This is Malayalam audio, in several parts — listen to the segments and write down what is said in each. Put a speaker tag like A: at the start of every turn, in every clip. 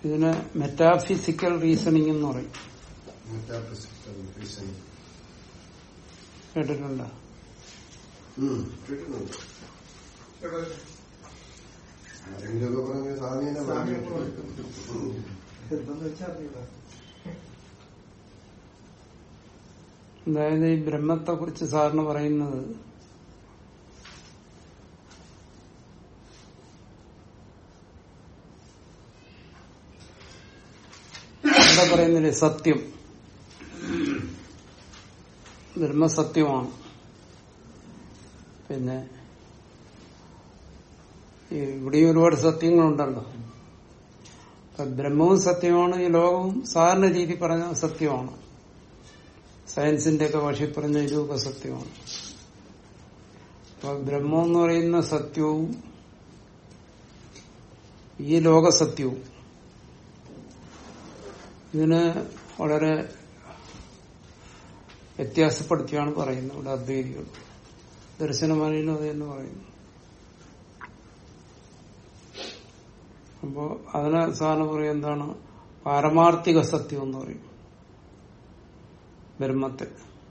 A: ഇതിന് മെറ്റാഫിസിക്കൽ റീസണിംഗ് എന്ന് പറയും
B: Metaphysical reasoning.
A: കേട്ടിട്ടുണ്ടോ
B: ഉം, കേട്ടിട്ടുണ്ട്. ആരെങ്കിലുമൊക്കെ പറഞ്ഞ് സ്വാമീനെ പറഞ്ഞിട്ടുണ്ട്. ഉം.
C: എന്തെന്ന് വെച്ചാൽ അറിയില്ല
A: അതായത് ഈ ബ്രഹ്മത്തെ കുറിച്ച് സാറിന് പറയുന്നത് ഇവിടെ പറയുന്നില്ലേ സത്യം ബ്രഹ്മസത്യമാണ് പിന്നെ ഈ ഇവിടെയും ഒരുപാട് സത്യങ്ങളുണ്ടല്ലോ അപ്പൊ ബ്രഹ്മവും സത്യമാണ് ഈ ലോകവും സാധാരണ രീതി പറഞ്ഞ സത്യമാണ് സയൻസിന്റെ ഒക്കെ ഭാഷയിൽ പറഞ്ഞ ഇതൊക്കെ സത്യമാണ് അപ്പൊ ബ്രഹ്മം എന്ന് പറയുന്ന സത്യവും ഈ ലോകസത്യവും ഇതിന് വളരെ വ്യത്യാസപ്പെടുത്തിയാണ് പറയുന്നത് ഇവിടെ അദ്വൈതികൾ ദർശനമാനിലും അത് തന്നെ പറയുന്നു അപ്പോ അതിനെ സാധാരണ പറയും എന്താണ് പാരമാർത്ഥിക സത്യം എന്ന് പറയും ബ്രഹ്മത്തെ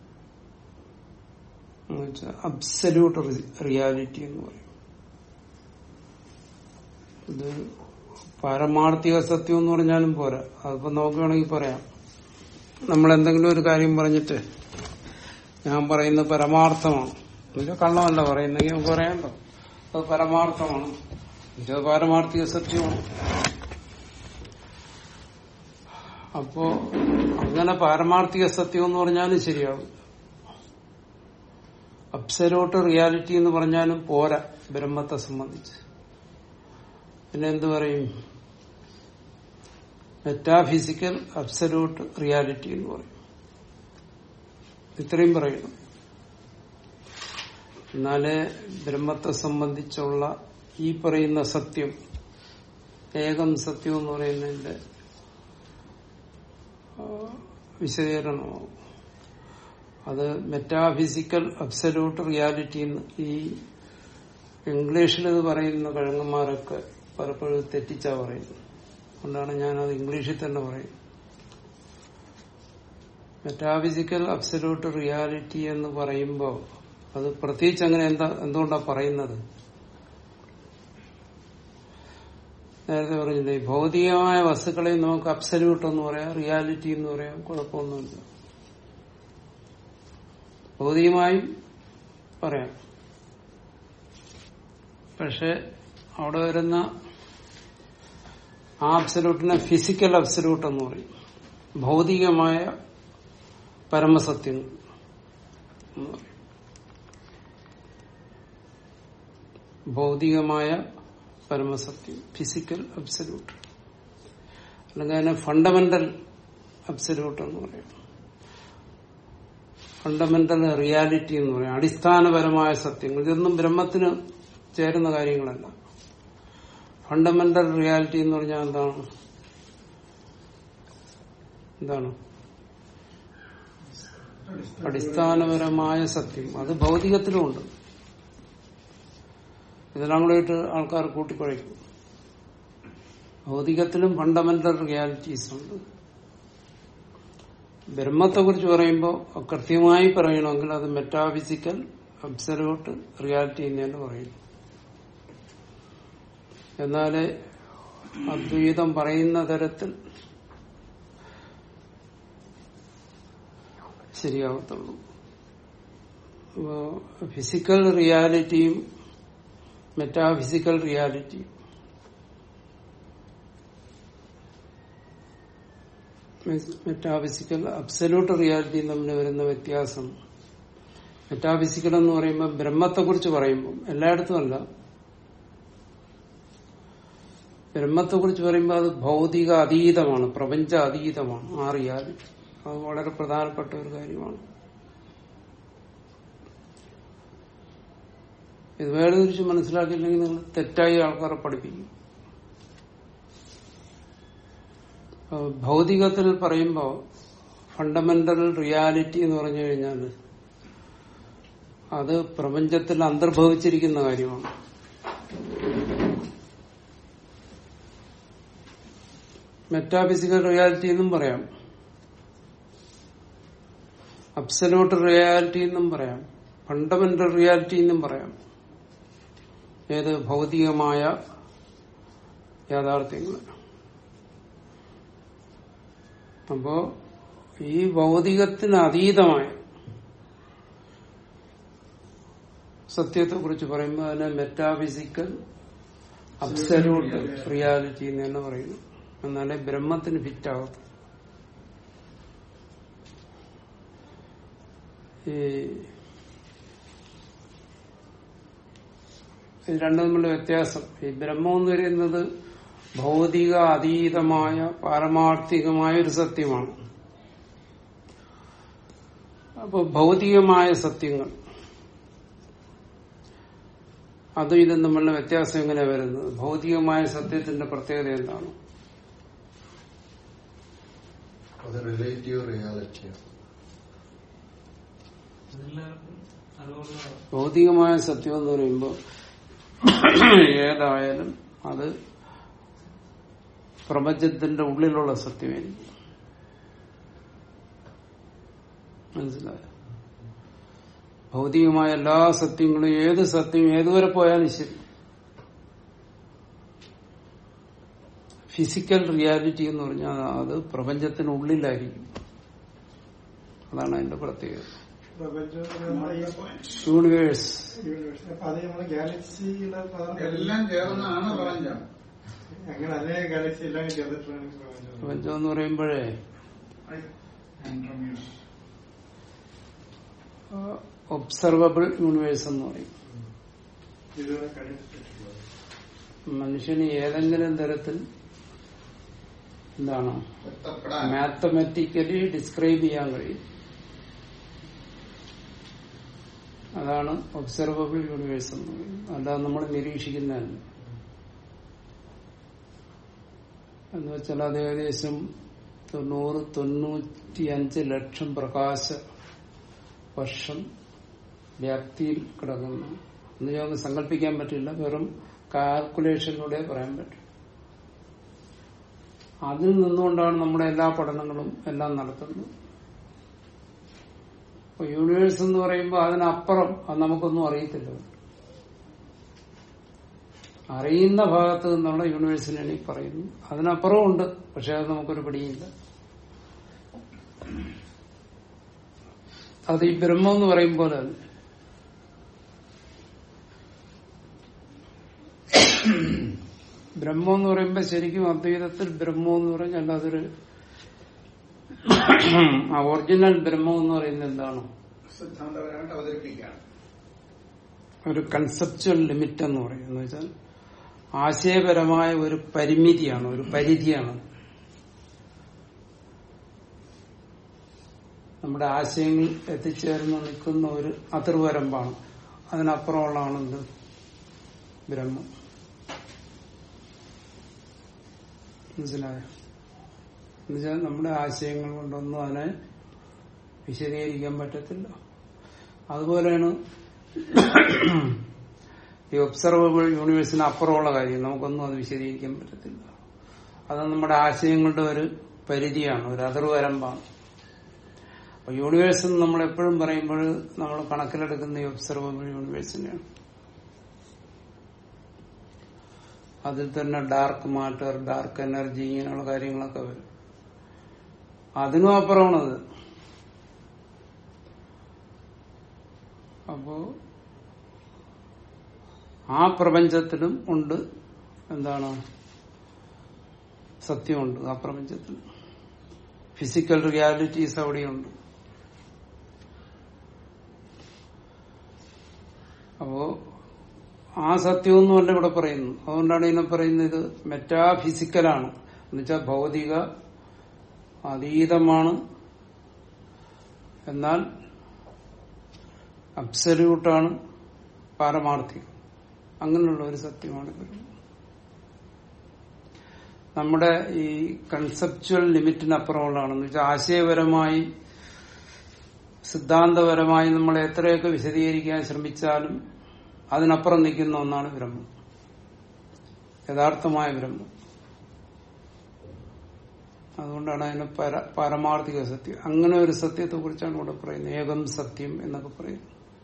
A: അബ്സല്യൂട്ട് റിയാലിറ്റി എന്ന് പറയും ഇത് പാരമാർത്ഥിക സത്യം എന്ന് പറഞ്ഞാലും പോരാ അതിപ്പോ നമുക്ക് വേണമെങ്കിൽ പറയാം നമ്മൾ എന്തെങ്കിലും ഒരു കാര്യം പറഞ്ഞിട്ട് ഞാൻ പറയുന്ന പരമാർത്ഥമാണ് ഇത് കള്ളമല്ല പറയുന്നെങ്കിൽ നമുക്ക് പറയാമല്ലോ അത് പരമാർത്ഥമാണ് ഇത് പാരമാർത്ഥിക സത്യമാണ് അപ്പോ അങ്ങനെ പാരമാർത്ഥിക സത്യം എന്ന് പറഞ്ഞാലും ശരിയാവും അബ്സലോട്ട് റിയാലിറ്റി എന്ന് പറഞ്ഞാലും പോരാ ബ്രഹ്മത്തെ സംബന്ധിച്ച് പിന്നെ എന്തു പറയും മെറ്റാഫിസിക്കൽ അബ്സലൂട്ട് റിയാലിറ്റി എന്ന് പറയും ഇത്രയും പറയണം എന്നാലേ ബ്രഹ്മത്തെ സംബന്ധിച്ചുള്ള ഈ പറയുന്ന സത്യം ഏകം സത്യം എന്ന് പറയുന്നതിന്റെ ആ, വിശദീകരണമാവും അത് മെറ്റാഫിസിക്കൽ അബ്സലൂട്ട് റിയാലിറ്റി എന്ന് ഈ ഇംഗ്ലീഷിൽ ഇത് പറയുന്ന കഴങ്ങന്മാരൊക്കെ പലപ്പോഴും തെറ്റിച്ചാ പറയുന്നത് അതുകൊണ്ടാണ് ഞാനത് ഇംഗ്ലീഷിൽ തന്നെ പറയുന്നത് മെറ്റാഫിസിക്കൽ അബ്സലൂട്ട് റിയാലിറ്റി എന്ന് പറയുമ്പോൾ അത് പ്രത്യേകിച്ച് അങ്ങനെ എന്താ എന്തുകൊണ്ടാ പറയുന്നത് നേരത്തെ പറഞ്ഞില്ലേ ഈ ഭൗതികമായ വസ്തുക്കളെ നമുക്ക് അബ്സല്യൂട്ട് എന്ന് പറയാം റിയാലിറ്റി എന്ന് പറയാം കുഴപ്പമൊന്നുമില്ല ഭൗതികമായും പറയാം പക്ഷെ അവിടെ വരുന്ന ആ അബ്സല്യൂട്ടിനെ ഫിസിക്കൽ അബ്സല്യൂട്ട് എന്ന് പറയും ഭൗതികമായ പരമസത്യങ്ങൾ എന്ന് പറയും ഭൗതികമായ പരമസത്യം ഫിസിക്കൽ അബ്സല്യൂട്ട് അല്ലെങ്കിൽ അതിനെ ഫണ്ടമെന്റൽ അബ്സല്യൂട്ട് എന്ന് പറയും ഫണ്ടമെന്റൽ റിയാലിറ്റി എന്ന് പറയും അടിസ്ഥാനപരമായ സത്യങ്ങൾ ഇതൊന്നും ബ്രഹ്മത്തിന് ചേരുന്ന കാര്യങ്ങളല്ല ഫണ്ടമെന്റൽ റിയാലിറ്റി എന്ന് പറഞ്ഞാൽ എന്താണ് എന്താണ് അടിസ്ഥാനപരമായ സത്യം അത് ഭൗതികത്തിലുമുണ്ട് ഇതെല്ലാം കൂടെയിട്ട് ആൾക്കാർ കൂട്ടിക്കുഴയ്ക്കും ഭൗതികത്തിലും ഫണ്ടമെന്റൽ റിയാലിറ്റീസ് ഉണ്ട് ബ്രഹ്മത്തെ കുറിച്ച് പറയുമ്പോൾ കൃത്യമായി പറയണമെങ്കിൽ അത് മെറ്റാഫിസിക്കൽ അബ്സലൂട്ട് റിയാലിറ്റി എന്ന് തന്നെ പറയുന്നു എന്നാലേ അദ്വൈതം പറയുന്ന തരത്തിൽ ശരിയാവത്തുള്ളൂ ഫിസിക്കൽ റിയാലിറ്റിയും മെറ്റാഫിസിക്കൽ റിയാലിറ്റിയും മെറ്റാഫിസിക്കൽ അബ്സല്യൂട്ട് റിയാലിറ്റിയും തമ്മിൽ വരുന്ന വ്യത്യാസം മെറ്റാഫിസിക്കൽ എന്ന് പറയുമ്പോൾ ബ്രഹ്മത്തെ കുറിച്ച് പറയുമ്പോൾ എല്ലായിടത്തും അല്ല ബ്രഹ്മത്തെ കുറിച്ച് പറയുമ്പോൾ അത് ഭൗതിക അതീതമാണ് പ്രപഞ്ച അതീതമാണ് ആ റിയാലിറ്റി അത് വളരെ പ്രധാനപ്പെട്ട ഒരു കാര്യമാണ് ഇത് വേർതിരിച്ച് മനസ്സിലാക്കിയില്ലെങ്കിൽ നിങ്ങൾ തെറ്റായി ആൾക്കാരെ പഠിപ്പിക്കും അപ്പൊ ഭൗതികത്തിൽ പറയുമ്പോൾ ഫണ്ടമെന്റൽ റിയാലിറ്റി എന്ന് പറഞ്ഞു കഴിഞ്ഞാൽ അത് പ്രപഞ്ചത്തിൽ അന്തർഭവിച്ചിരിക്കുന്ന കാര്യമാണ് മെറ്റാഫിസിക്കൽ റിയാലിറ്റി എന്നും പറയാം അബ്സലൂട്ട് റിയാലിറ്റി എന്നും പറയാം ഫണ്ടമെന്റൽ റിയാലിറ്റി എന്നും പറയാം ഏത് ഭൗതികമായ യാഥാർത്ഥ്യങ്ങൾ അപ്പോ ഈ ഭൗതികത്തിന് അതീതമായ സത്യത്തെ കുറിച്ച് പറയുമ്പോൾ അതിനെ മെറ്റാഫിസിക്കൽ അബ്സലൂട്ട് റിയാലിറ്റി എന്ന് തന്നെ പറയുന്നു എന്നാലേ ബ്രഹ്മത്തിന് ഫിറ്റാകത്തു ഈ ഇത് രണ്ടും തമ്മിലുള്ള വ്യത്യാസം ഈ ബ്രഹ്മം എന്ന് പറയുന്നത് ഭൗതിക അതീതമായ പാരമാർത്ഥികമായ ഒരു സത്യമാണ് അപ്പോൾ ഭൗതികമായ സത്യങ്ങൾ അതും ഇതും തമ്മിലുള്ള വ്യത്യാസം എങ്ങനെ വരുന്നത് ഭൗതികമായ സത്യത്തിന്റെ പ്രത്യേകത എന്താണ്
B: അത് റിലേറ്റീവ് റിയാലിറ്റിയാണ്
C: അതെല്ലാവർക്കും അതുപോലെ
A: ഭൗതികമായ സത്യം എന്ന് പറയുമ്പോൾ ഏതായാലും അത് പ്രപഞ്ചത്തിന്റെ ഉള്ളിലുള്ള സത്യമായിരിക്കും മനസ്സിലായോ ഭൗതികമായ എല്ലാ സത്യങ്ങളും ഏത് സത്യം ഏതുവരെ പോയാലും ശരി ഫിസിക്കൽ റിയാലിറ്റി എന്ന് പറഞ്ഞാൽ അത് പ്രപഞ്ചത്തിനുള്ളിലായിരിക്കും അതാണ് അതിന്റെ പ്രത്യേകത
C: പ്രപഞ്ചം നമ്മുടെ ഈ
A: യൂണിവേഴ്സ്
C: യൂണിവേഴ്സ് അപ്പൊ അത് നമ്മുടെ ഗാലക്സിയുടെ പദം
D: എല്ലാം ചേർന്നാണ് പ്രപഞ്ചം
C: അങ്ങനെ അനേക ഗാലക്സി എല്ലാം ചേർത്തിട്ടാണ് ഈ പ്രപഞ്ചം
A: പ്രപഞ്ചം എന്ന് പറയുമ്പോഴേ ഒബ്സർവബിൾ യൂണിവേഴ്സ് എന്ന് പറയും
C: ഇതുവരെ കണ്ടിട്ടിട്ടുള്ളത്
A: മനുഷ്യന് ഏതെങ്കിലും തരത്തിൽ എന്താണ്
D: എത്തപ്പെടാൻ
A: മാത്തമാറ്റിക്കലി ഡിസ്ക്രൈബ് ചെയ്യാൻ കഴിയും അതാണ് ഒബ്സർവബിൾ യൂണിവേഴ്സ് എന്ന് പറയുന്നത് അല്ലാതെ നമ്മൾ നിരീക്ഷിക്കുന്നതല്ല എന്ന് വെച്ചാൽ അത് ഏകദേശം തൊണ്ണൂറ് തൊണ്ണൂറ്റി അഞ്ച് ലക്ഷം പ്രകാശ വർഷം വ്യാപ്തിയിൽ കിടക്കുന്നു എന്ന് ഞങ്ങൾക്ക് സങ്കല്പിക്കാൻ പറ്റില്ല വെറും കാൽക്കുലേഷനിലൂടെ പറയാൻ പറ്റും അതിൽ നിന്നുകൊണ്ടാണ് നമ്മുടെ എല്ലാ പഠനങ്ങളും എല്ലാം നടത്തുന്നത് അപ്പൊ യൂണിവേഴ്സ് എന്ന് പറയുമ്പോൾ അതിനപ്പുറം അത് നമുക്കൊന്നും അറിയത്തില്ല അറിയുന്ന ഭാഗത്ത് നിന്നുള്ള യൂണിവേഴ്സിനാണ് ഈ പറയുന്നത് അതിനപ്പുറവും ഉണ്ട് പക്ഷെ അത് നമുക്കൊരു പിടിയില്ല അത് ഈ ബ്രഹ്മം എന്ന് പറയും പോലെ തന്നെ ബ്രഹ്മം എന്ന് പറയുമ്പോൾ ശരിക്കും അദ്വൈതത്തിൽ ബ്രഹ്മം എന്ന് പറഞ്ഞാൽ അതൊരു ആ ഒറിജിനൽ ബ്രഹ്മം എന്ന് പറയുന്നത് എന്താണ്
D: സിദ്ധാന്തപരമായിട്ട് അവതരിപ്പിക്കുകയാണ്
A: ഒരു കൺസെപ്ച്വൽ ലിമിറ്റ് എന്ന് പറയും എന്ന് വെച്ചാൽ ആശയപരമായ ഒരു പരിമിതിയാണ് ഒരു പരിധിയാണ് നമ്മുടെ ആശയങ്ങൾ എത്തിച്ചേർന്ന് നിൽക്കുന്ന ഒരു അതിർവരമ്പാണ് അതിനപ്പുറമുള്ളതാണ് എന്ത് ബ്രഹ്മം മനസ്സിലായോ എന്നുവെച്ചാൽ നമ്മുടെ ആശയങ്ങൾ കൊണ്ടൊന്നും അതിനെ വിശദീകരിക്കാൻ പറ്റത്തില്ല അതുപോലെയാണ് ഈ ഒബ്സർവബിൾ യൂണിവേഴ്സിന് അപ്പുറമുള്ള കാര്യം നമുക്കൊന്നും അത് വിശദീകരിക്കാൻ പറ്റത്തില്ല അത് നമ്മുടെ ആശയങ്ങളുടെ ഒരു പരിധിയാണ് ഒരു അതിർവരമ്പാണ് അപ്പൊ യൂണിവേഴ്സ് എന്ന് നമ്മൾ എപ്പോഴും പറയുമ്പോൾ നമ്മൾ കണക്കിലെടുക്കുന്ന ഈ ഒബ്സർവബിൾ യൂണിവേഴ്സിനെയാണ് അതിൽ തന്നെ ഡാർക്ക് മാറ്റർ ഡാർക്ക് എനർജി ഇങ്ങനെയുള്ള കാര്യങ്ങളൊക്കെ വരും അതിനും അപ്പുറമാണത് അപ്പോ ആ പ്രപഞ്ചത്തിലും ഉണ്ട് എന്താണ് സത്യമുണ്ട് ആ പ്രപഞ്ചത്തിൽ ഫിസിക്കൽ റിയാലിറ്റീസ് അവിടെയുണ്ട് അപ്പോ ആ സത്യമൊന്നുമല്ല ഇവിടെ പറയുന്നു അതുകൊണ്ടാണ് ഇതിനെ പറയുന്നത് ഇത് മെറ്റാഫിസിക്കലാണ് എന്നുവെച്ചാൽ ഭൗതിക അതീതമാണ് എന്നാൽ അബ്സല്യൂട്ടാണ് പാരമാർത്ഥികം അങ്ങനെയുള്ള ഒരു സത്യമാണ് ഇത് നമ്മുടെ ഈ കൺസെപ്ച്വൽ ലിമിറ്റിനപ്പുറമുള്ളതാണെന്ന് വെച്ചാൽ ആശയപരമായി സിദ്ധാന്തപരമായി നമ്മൾ എത്രയൊക്കെ വിശദീകരിക്കാൻ ശ്രമിച്ചാലും അതിനപ്പുറം നിൽക്കുന്ന ഒന്നാണ് ബ്രഹ്മം യഥാർത്ഥമായ ബ്രഹ്മം അതുകൊണ്ടാണ് അതിന് പര പാരമാർത്ഥിക സത്യം അങ്ങനെ ഒരു സത്യത്തെ കുറിച്ചാണ് ഇവിടെ പറയുന്നത് ഏകം സത്യം എന്നൊക്കെ പറയുന്നത്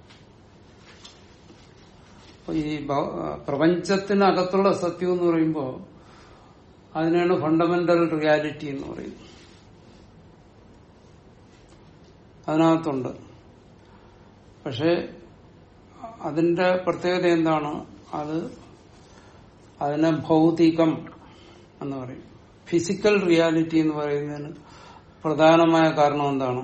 A: അപ്പൊ ഈ ഭ- പ്രപഞ്ചത്തിനകത്തുള്ള സത്യം എന്ന് പറയുമ്പോൾ അതിനാണ് ഫണ്ടമെന്റൽ റിയാലിറ്റി എന്ന് പറയുന്നത് അതിനകത്തുണ്ട് പക്ഷെ അതിന്റെ പ്രത്യേകത എന്താണ് അത് അതിനെ ഭൗതികം എന്ന് പറയും ഫിസിക്കൽ റിയാലിറ്റി എന്ന് പറയുന്നതിന് പ്രധാനമായ കാരണം എന്താണ്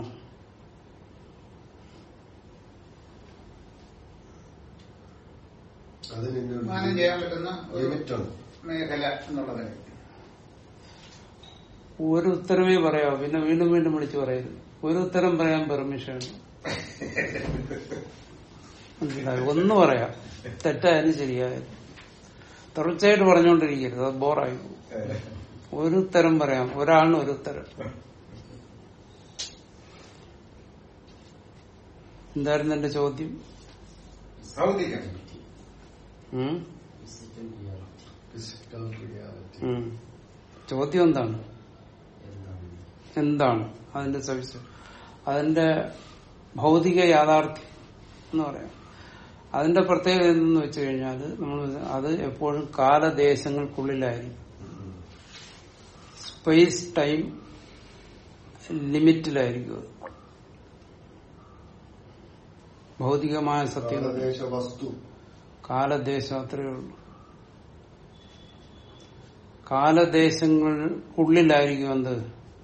B: അതിന്
D: മാനം ചെയ്യാൻ പറ്റുന്ന ഒരു
B: ലിമിറ്റ് ഉണ്ട്
D: മേഖല എന്നുള്ളത്
A: ഒരു ഉത്തരവേ പറയാവൂ പിന്നെ വീണ്ടും വീണ്ടും വിളിച്ചു പറയരുത് ഒരു ഉത്തരം പറയാൻ പെർമിഷൻ മനസ്സിലായോ ഒന്ന് പറയാം തെറ്റായാലും ശരിയായാലും തുടർച്ചയായിട്ട് പറഞ്ഞുകൊണ്ടിരിക്കരുത് അത് ബോറായി പോകും. ഒരു ഉത്തരം പറയാം ഒരാളിന് ഒരു ഉത്തരം എന്തായിരുന്നു എന്റെ ചോദ്യം
D: ഭൗതികം
A: ഉം?
B: ഫിസിക്കൽ റിയാലിറ്റി
A: ഉം. ചോദ്യം എന്താണ് എന്താണ് അതിന്റെ സവിശേഷ അതിന്റെ ഭൗതിക യാഥാർത്ഥ്യം എന്ന് പറയാം അതിന്റെ പ്രത്യേകത എന്തെന്ന് വെച്ച് കഴിഞ്ഞാൽ നമ്മൾ അത് എപ്പോഴും കാലദേശങ്ങൾക്കുള്ളിലായിരിക്കും സ്പേസ് ടൈം ലിമിറ്റിലായിരിക്കും അത്. ഭൗതികമായ സത്യം
B: കാലദേശ വസ്തു
A: കാലദേശം അത്രയേ ഉള്ളൂ കാലദേശങ്ങൾക്കുള്ളിലായിരിക്കും എന്ത്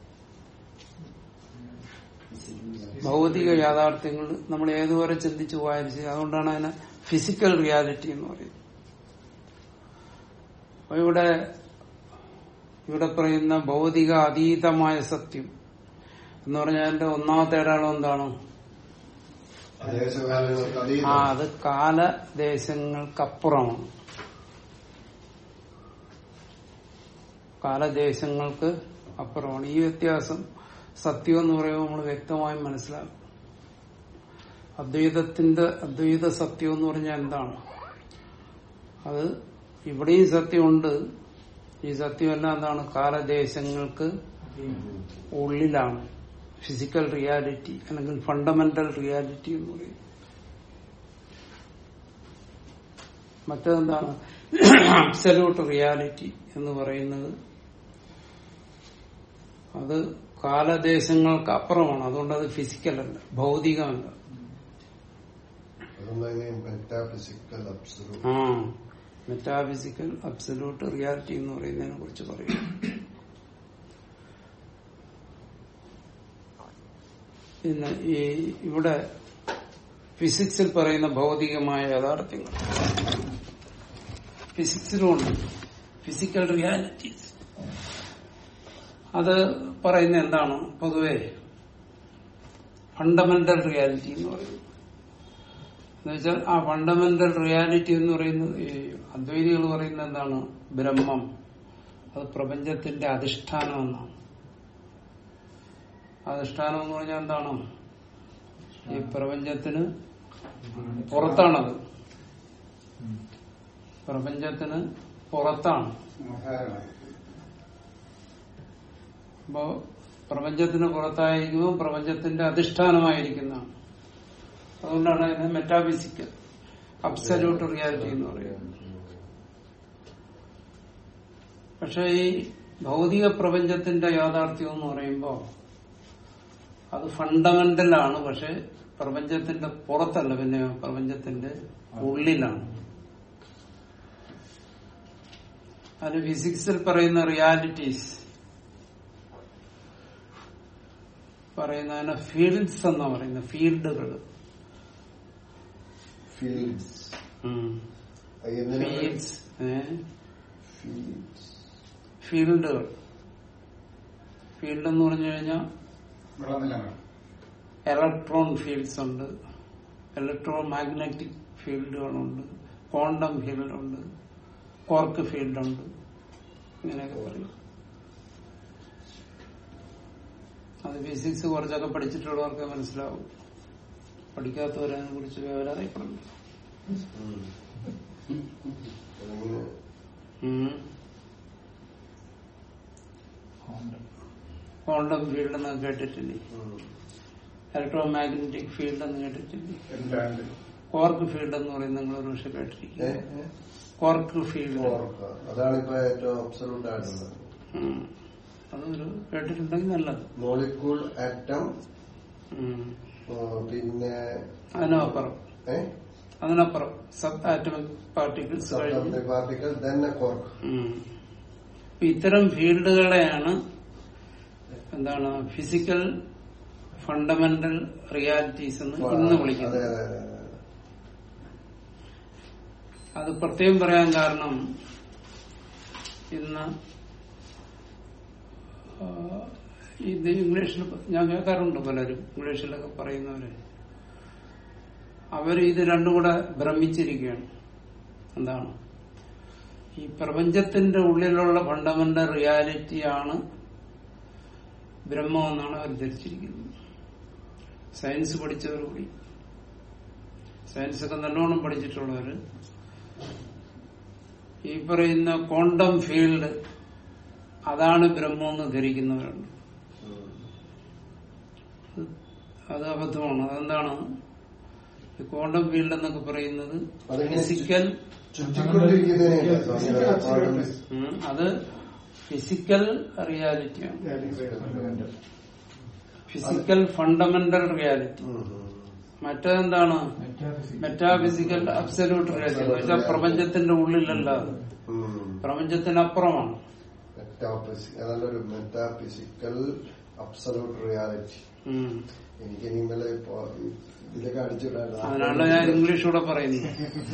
A: ഭൗതിക യാഥാർത്ഥ്യങ്ങൾ നമ്മൾ ഏതുവരെ ചിന്തിച്ചു പോയാലും ശരി അതുകൊണ്ടാണ് അതിനെ ഫിസിക്കൽ റിയാലിറ്റി എന്ന് പറയുന്നത് അപ്പൊ ഇവിടെ ഇവിടെ പറയുന്ന ഭൗതിക അതീതമായ സത്യം എന്ന് പറഞ്ഞാൽ അതിന്റെ ഒന്നാമത്തെ അടയാളം എന്താണ്
B: ദേശകാലങ്ങൾക്ക്
A: ആ
B: അതീതം
A: അത് കാലദേശങ്ങൾക്കപ്പുറമാണ് കാലദേശങ്ങൾക്ക് അപ്പുറമാണ് ഈ വ്യത്യാസം സത്യം എന്ന് പറയുമ്പോൾ നമ്മൾ വ്യക്തമായും മനസ്സിലാക്കും അദ്വൈതത്തിന്റെ അദ്വൈത സത്യം എന്ന് പറഞ്ഞാൽ എന്താണ് അത് ഇവിടെയും സത്യമുണ്ട് ഈ സത്യമെല്ലാം എന്താണ് കാലദേശങ്ങൾക്ക് ഉള്ളിലാണ് ഫിസിക്കൽ റിയാലിറ്റി അല്ലെങ്കിൽ ഫണ്ടമെന്റൽ റിയാലിറ്റി എന്ന് പറയും മറ്റേതെന്താണ് അബ്സല്യൂട്ട് റിയാലിറ്റി എന്ന് പറയുന്നത് അത് കാലദേശങ്ങൾക്ക് അപ്പുറമാണ് അതുകൊണ്ട് അത് ഫിസിക്കൽ അല്ല ഭൗതികമല്ല
B: അതുകൊണ്ടാണ് മെറ്റാഫിസിക്കൽ അബ്സലൂട്ട്
A: ആ മെറ്റാഫിസിക്കൽ അബ്സല്യൂട്ട് റിയാലിറ്റി എന്ന് പറയുന്നതിനെ കുറിച്ച് പറയും പിന്നെ ഈ ഇവിടെ ഫിസിക്സിൽ പറയുന്ന ഭൗതികമായ യാഥാർത്ഥ്യങ്ങൾ ഫിസിക്സിലുമുണ്ട് ഫിസിക്കൽ റിയാലിറ്റീസ് അത് പറയുന്ന എന്താണ് പൊതുവെ ഫണ്ടമെന്റൽ റിയാലിറ്റി എന്ന് പറയുന്നത് എന്നുവെച്ചാൽ ആ ഫണ്ടമെന്റൽ റിയാലിറ്റി എന്ന് പറയുന്നത് ഈ അദ്വൈതികൾ പറയുന്നത് എന്താണ് ബ്രഹ്മം അത് പ്രപഞ്ചത്തിന്റെ അധിഷ്ഠാനം എന്നാണ് അധിഷ്ഠാനം എന്ന് പറഞ്ഞാൽ എന്താണ് ഈ പ്രപഞ്ചത്തിന് പുറത്താണത് പ്രപഞ്ചത്തിന് പുറത്താണ്
D: ആധാരമായി
A: അപ്പോ പ്രപഞ്ചത്തിന് പുറത്തായിരിക്കുമ്പോൾ പ്രപഞ്ചത്തിന്റെ അധിഷ്ഠാനമായിരിക്കുന്നതാണ് അതുകൊണ്ടാണ് അതിനെ മെറ്റാഫിസിക്കൽ അബ്സല്യൂട്ട് റിയാലിറ്റി എന്ന് പറയുന്നത് പക്ഷെ ഈ ഭൗതിക പ്രപഞ്ചത്തിന്റെ യാഥാർത്ഥ്യം എന്ന് പറയുമ്പോൾ അത് ഫണ്ടമെന്റൽ ആണ് പക്ഷെ പ്രപഞ്ചത്തിന്റെ പുറത്തല്ല പിന്നെ പ്രപഞ്ചത്തിന്റെ ഉള്ളിലാണ് അത് ഫിസിക്സിൽ പറയുന്ന റിയാലിറ്റീസ് പറയുന്നതിന് ഫീൽഡ്സ് എന്നാ പറയുന്നത് ഫീൽഡുകൾ
B: ഫീൽഡ്സ്
A: ഫീൽഡ്സ്
B: ഫീൽഡ്സ്
A: ഫീൽഡുകൾ ഫീൽഡ് എന്ന് പറഞ്ഞു കഴിഞ്ഞാൽ
D: വെള്ളനിലങ്ങൾ
A: ഇലക്ട്രോൺ ഫീൽഡ്സ് ഉണ്ട് ഇലക്ട്രോ മാഗ്നറ്റിക് ഫീൽഡുകളുണ്ട് ക്വാണ്ടം ഫീൽഡുണ്ട് കോർക്ക് ഫീൽഡുണ്ട് ഇങ്ങനെയൊക്കെ പറയും അത് ഫിസിക്സ് കുറച്ചൊക്കെ പഠിച്ചിട്ടുള്ളവർക്ക് മനസ്സിലാവും പഠിക്കാത്തവരതിനെ കുറിച്ച് വിവരാതപ്പെടുന്നു
B: അങ്ങനെ
A: ഉം. ക്വാണ്ടം ഫീൽഡ് എന്ന് കേട്ടിട്ടില്ലേ
B: ഉം.
A: ഇലക്ട്രോ മാഗ്നറ്റിക് ഫീൽഡ് എന്ന് കേട്ടിട്ടില്ലേ
D: എന്താണ്ട്
A: കോർക്ക് ഫീൽഡ് എന്ന് പറയുന്നത് നിങ്ങൾ ഒരു പക്ഷെ
B: ഏ?
A: കേട്ടിരിക്കും
B: ഏ?
A: കോർക്ക് ഫീൽഡ്
B: ഓർക്കുക. അതാണ് ഇപ്പൊ ഏറ്റവും അബ്സലൂട്ട് ആയിട്ടുള്ളത്
A: ഉം. അതൊരു കേട്ടിട്ടുണ്ടെങ്കിൽ നല്ലത്
B: മോളിക്കൂൾ ആറ്റം
A: ഉം.
B: പിന്നെ
A: അതിനപ്പുറം
B: ഏ
A: അതിനപ്പുറം സബ് ആറ്റമിക് പാർട്ടിക്കിൾസ് കഴിഞ്ഞ്
B: പാർട്ടിക്കൽ തന്നെ കോർക്ക്
A: ഉം. അപ്പൊ ഇത്തരം ഫീൽഡുകളെയാണ് എന്താണ് ഫിസിക്കൽ ഫണ്ടമെന്റൽ റിയാലിറ്റീസ് എന്ന് ഇന്ന്
B: അതെ
A: വിളിക്കുന്നത്
B: അതെ അതെ അതെ.
A: അത് പ്രത്യേകം പറയാൻ കാരണം ഇന്ന് ആ, ഇത് ഇംഗ്ലീഷിൽ ഞാൻ കേൾക്കാറുണ്ട് പലരും ഇംഗ്ലീഷിലൊക്കെ പറയുന്നവര് അവര് ഇത് രണ്ടും കൂടെ ഭ്രമിച്ചിരിക്കുകയാണ് എന്താണ് ഈ പ്രപഞ്ചത്തിന്റെ ഉള്ളിലുള്ള ഫണ്ടമെന്റൽ റിയാലിറ്റിയാണ് ബ്രഹ്മം എന്നാണ് അവർ ധരിച്ചിരിക്കുന്നത് സയൻസ് പഠിച്ചവർ കൂടി സയൻസ് ഒക്കെ നല്ലോണം പഠിച്ചിട്ടുള്ളവര് ഈ പറയുന്ന ക്വാണ്ടം ഫീൽഡ് അതാണ് ബ്രഹ്മം എന്ന് ധരിക്കുന്നവരുണ്ട്
B: ഉം.
A: അത് അബദ്ധമാണ് അതെന്താണ് ഈ ക്വാണ്ടം ഫീൽഡ് എന്നൊക്കെ പറയുന്നത്
B: അതെങ്ങനെ
A: ഫിസിക്കൽ
B: ചുറ്റിക്കൊണ്ടിരിക്കുന്നതിനെ സ്വാമിയുടെ quantum
A: ഉം, അത് ഫിസിക്കൽ റിയാലിറ്റിയാണ് ഫിസിക്കൽ ഫണ്ടമെന്റൽ റിയാലിറ്റി
B: ഉം, ഉം.
A: മറ്റേതെന്താണ് മെറ്റാഫിസിക്കൽ അബ്സല്യൂട്ട് റിയാലിറ്റി എന്ന് വെച്ചാൽ പ്രപഞ്ചത്തിന്റെ ഉള്ളിലല്ല അത്.
B: ഉം.
A: പ്രപഞ്ചത്തിനപ്പുറമാണ്
B: മെറ്റാഫിസി- അതല്ലൊരു മെറ്റാഫിസിക്കൽ അബ്സലൂട്ട് റിയാലിറ്റി
A: ഉം.
B: എനിക്ക് ഇനി ഇന്നലെ ഇപ്പൊ ഇതിലൊക്കെ അടിച്ചുവിടാൻ
A: അതിനാണ് ഞാൻ ഇംഗ്ലീഷൂടെ പറയുന്നത്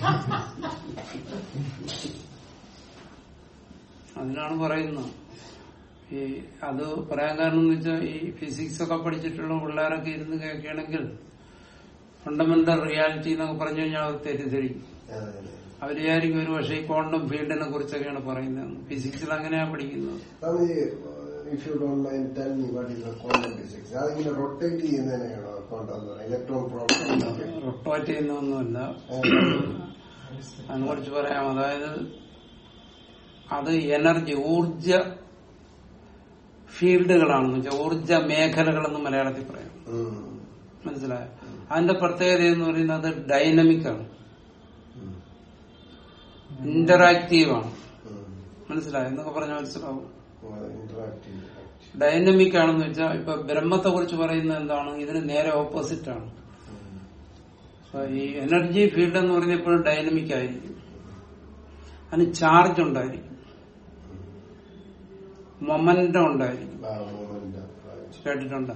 A: അതിനാണ് പറയുന്നത് ഈ അത് പറയാൻ കാരണം എന്ന് വെച്ചാൽ ഈ ഫിസിക്സ് ഒക്കെ പഠിച്ചിട്ടുള്ള പിള്ളേരൊക്കെ ഇരുന്ന് കേൾക്കുകയാണെങ്കിൽ ഫണ്ടമെന്റൽ റിയാലിറ്റി എന്നൊക്കെ പറഞ്ഞു കഴിഞ്ഞാൽ അത് തെറ്റിദ്ധരിക്കും അവർ വിചാരിക്കും ഒരു പക്ഷേ ഈ ക്വാണ്ടം ഫീൽഡിനെ കുറിച്ചൊക്കെയാണ് പറയുന്നത് ഫിസിക്സിൽ അങ്ങനെയാണ് പഠിക്കുന്നത്
B: if you don't mind tell me what is quantum physics അതിങ്ങനെ റൊട്ടേറ്റ് ചെയ്യുന്നതിനെയാണോ ക്വാണ്ടം എന്ന് പറയുന്നത് ഇലക്ട്രോൺ പ്രോബ്ലം
A: റൊട്ടോറ്റ് ചെയ്യുന്നൊന്നുമല്ല അതിനെക്കുറിച്ച് പറയാം അതായത് അത് എനർജി ഊർജ ഫീൽഡുകളാണെന്ന് വെച്ചാൽ ഊർജ മേഖലകളെന്ന് മലയാളത്തിൽ പറയാം മനസ്സിലായോ അതിന്റെ പ്രത്യേകത എന്ന് പറയുന്നത് അത് ഡൈനമിക്കാണ് ഇന്ററാക്റ്റീവ് ആണ് മനസ്സിലായോ എന്നൊക്കെ പറഞ്ഞാൽ മനസ്സിലാവും
B: ഇന്ററാക്റ്റീവ്
A: ഡൈനമിക് ആണെന്ന് വെച്ചാൽ ഇപ്പൊ ബ്രഹ്മത്തെ കുറിച്ച് പറയുന്നത് എന്താണ് ഇതിന് നേരെ ഓപ്പോസിറ്റ് ആണ് അപ്പൊ ഈ എനർജി ഫീൽഡ് എന്ന് പറയുന്നത് എപ്പോഴും ഡൈനമിക് ആയിരിക്കും അതിന് ചാർജ് ഉണ്ടായിരിക്കും മൊമെന്റം ഉണ്ടായിരിക്കും കേട്ടിട്ടുണ്ട്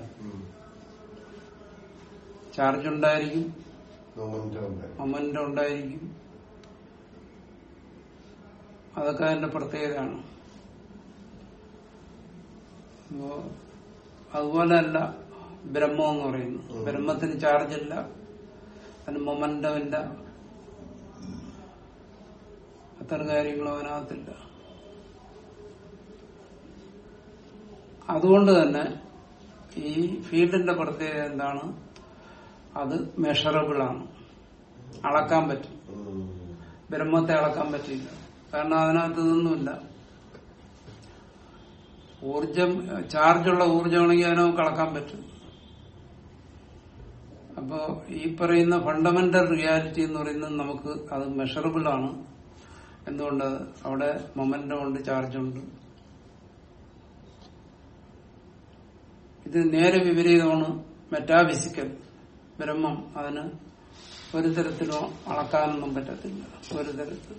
A: ചാർജ് ഉണ്ടായിരിക്കും മൊമെന്റം ഉണ്ടായിരിക്കും അതൊക്കെ അതിന്റെ പ്രത്യേകതയാണ് അപ്പോ അതുപോലെയല്ല ബ്രഹ്മം എന്ന് പറയുന്നു ബ്രഹ്മത്തിന് ചാർജ് ഇല്ല അതിന് മൊമെന്റം ഇല്ല അത്തരം കാര്യങ്ങളും അതിനകത്തില്ല അതുകൊണ്ട് തന്നെ ഈ ഫീൽഡിന്റെ പ്രത്യേകത എന്താണ് അത് മെഷറബിൾ ആണ് അളക്കാൻ പറ്റും ബ്രഹ്മത്തെ അളക്കാൻ പറ്റില്ല കാരണം അതിനകത്ത് ഇതൊന്നുമില്ല ഊർജം ചാർജുള്ള ഊർജമാണെങ്കിൽ അതിനെ നമുക്ക് അളക്കാൻ പറ്റും അപ്പോ ഈ പറയുന്ന ഫണ്ടമെന്റൽ റിയാലിറ്റി എന്ന് പറയുന്നത് നമുക്ക് അത് മെഷറബിൾ ആണ് എന്തുകൊണ്ട് അവിടെ മൊമെന്റം ഉണ്ട് ചാർജ് ഉണ്ട് ഇത് നേരെ വിപരീതമാണ് മെറ്റാഫിസിക്കൽ ബ്രഹ്മം അതിന് ഒരു തരത്തിലും അളക്കാനൊന്നും പറ്റത്തില്ല ഒരു തരത്തിൽ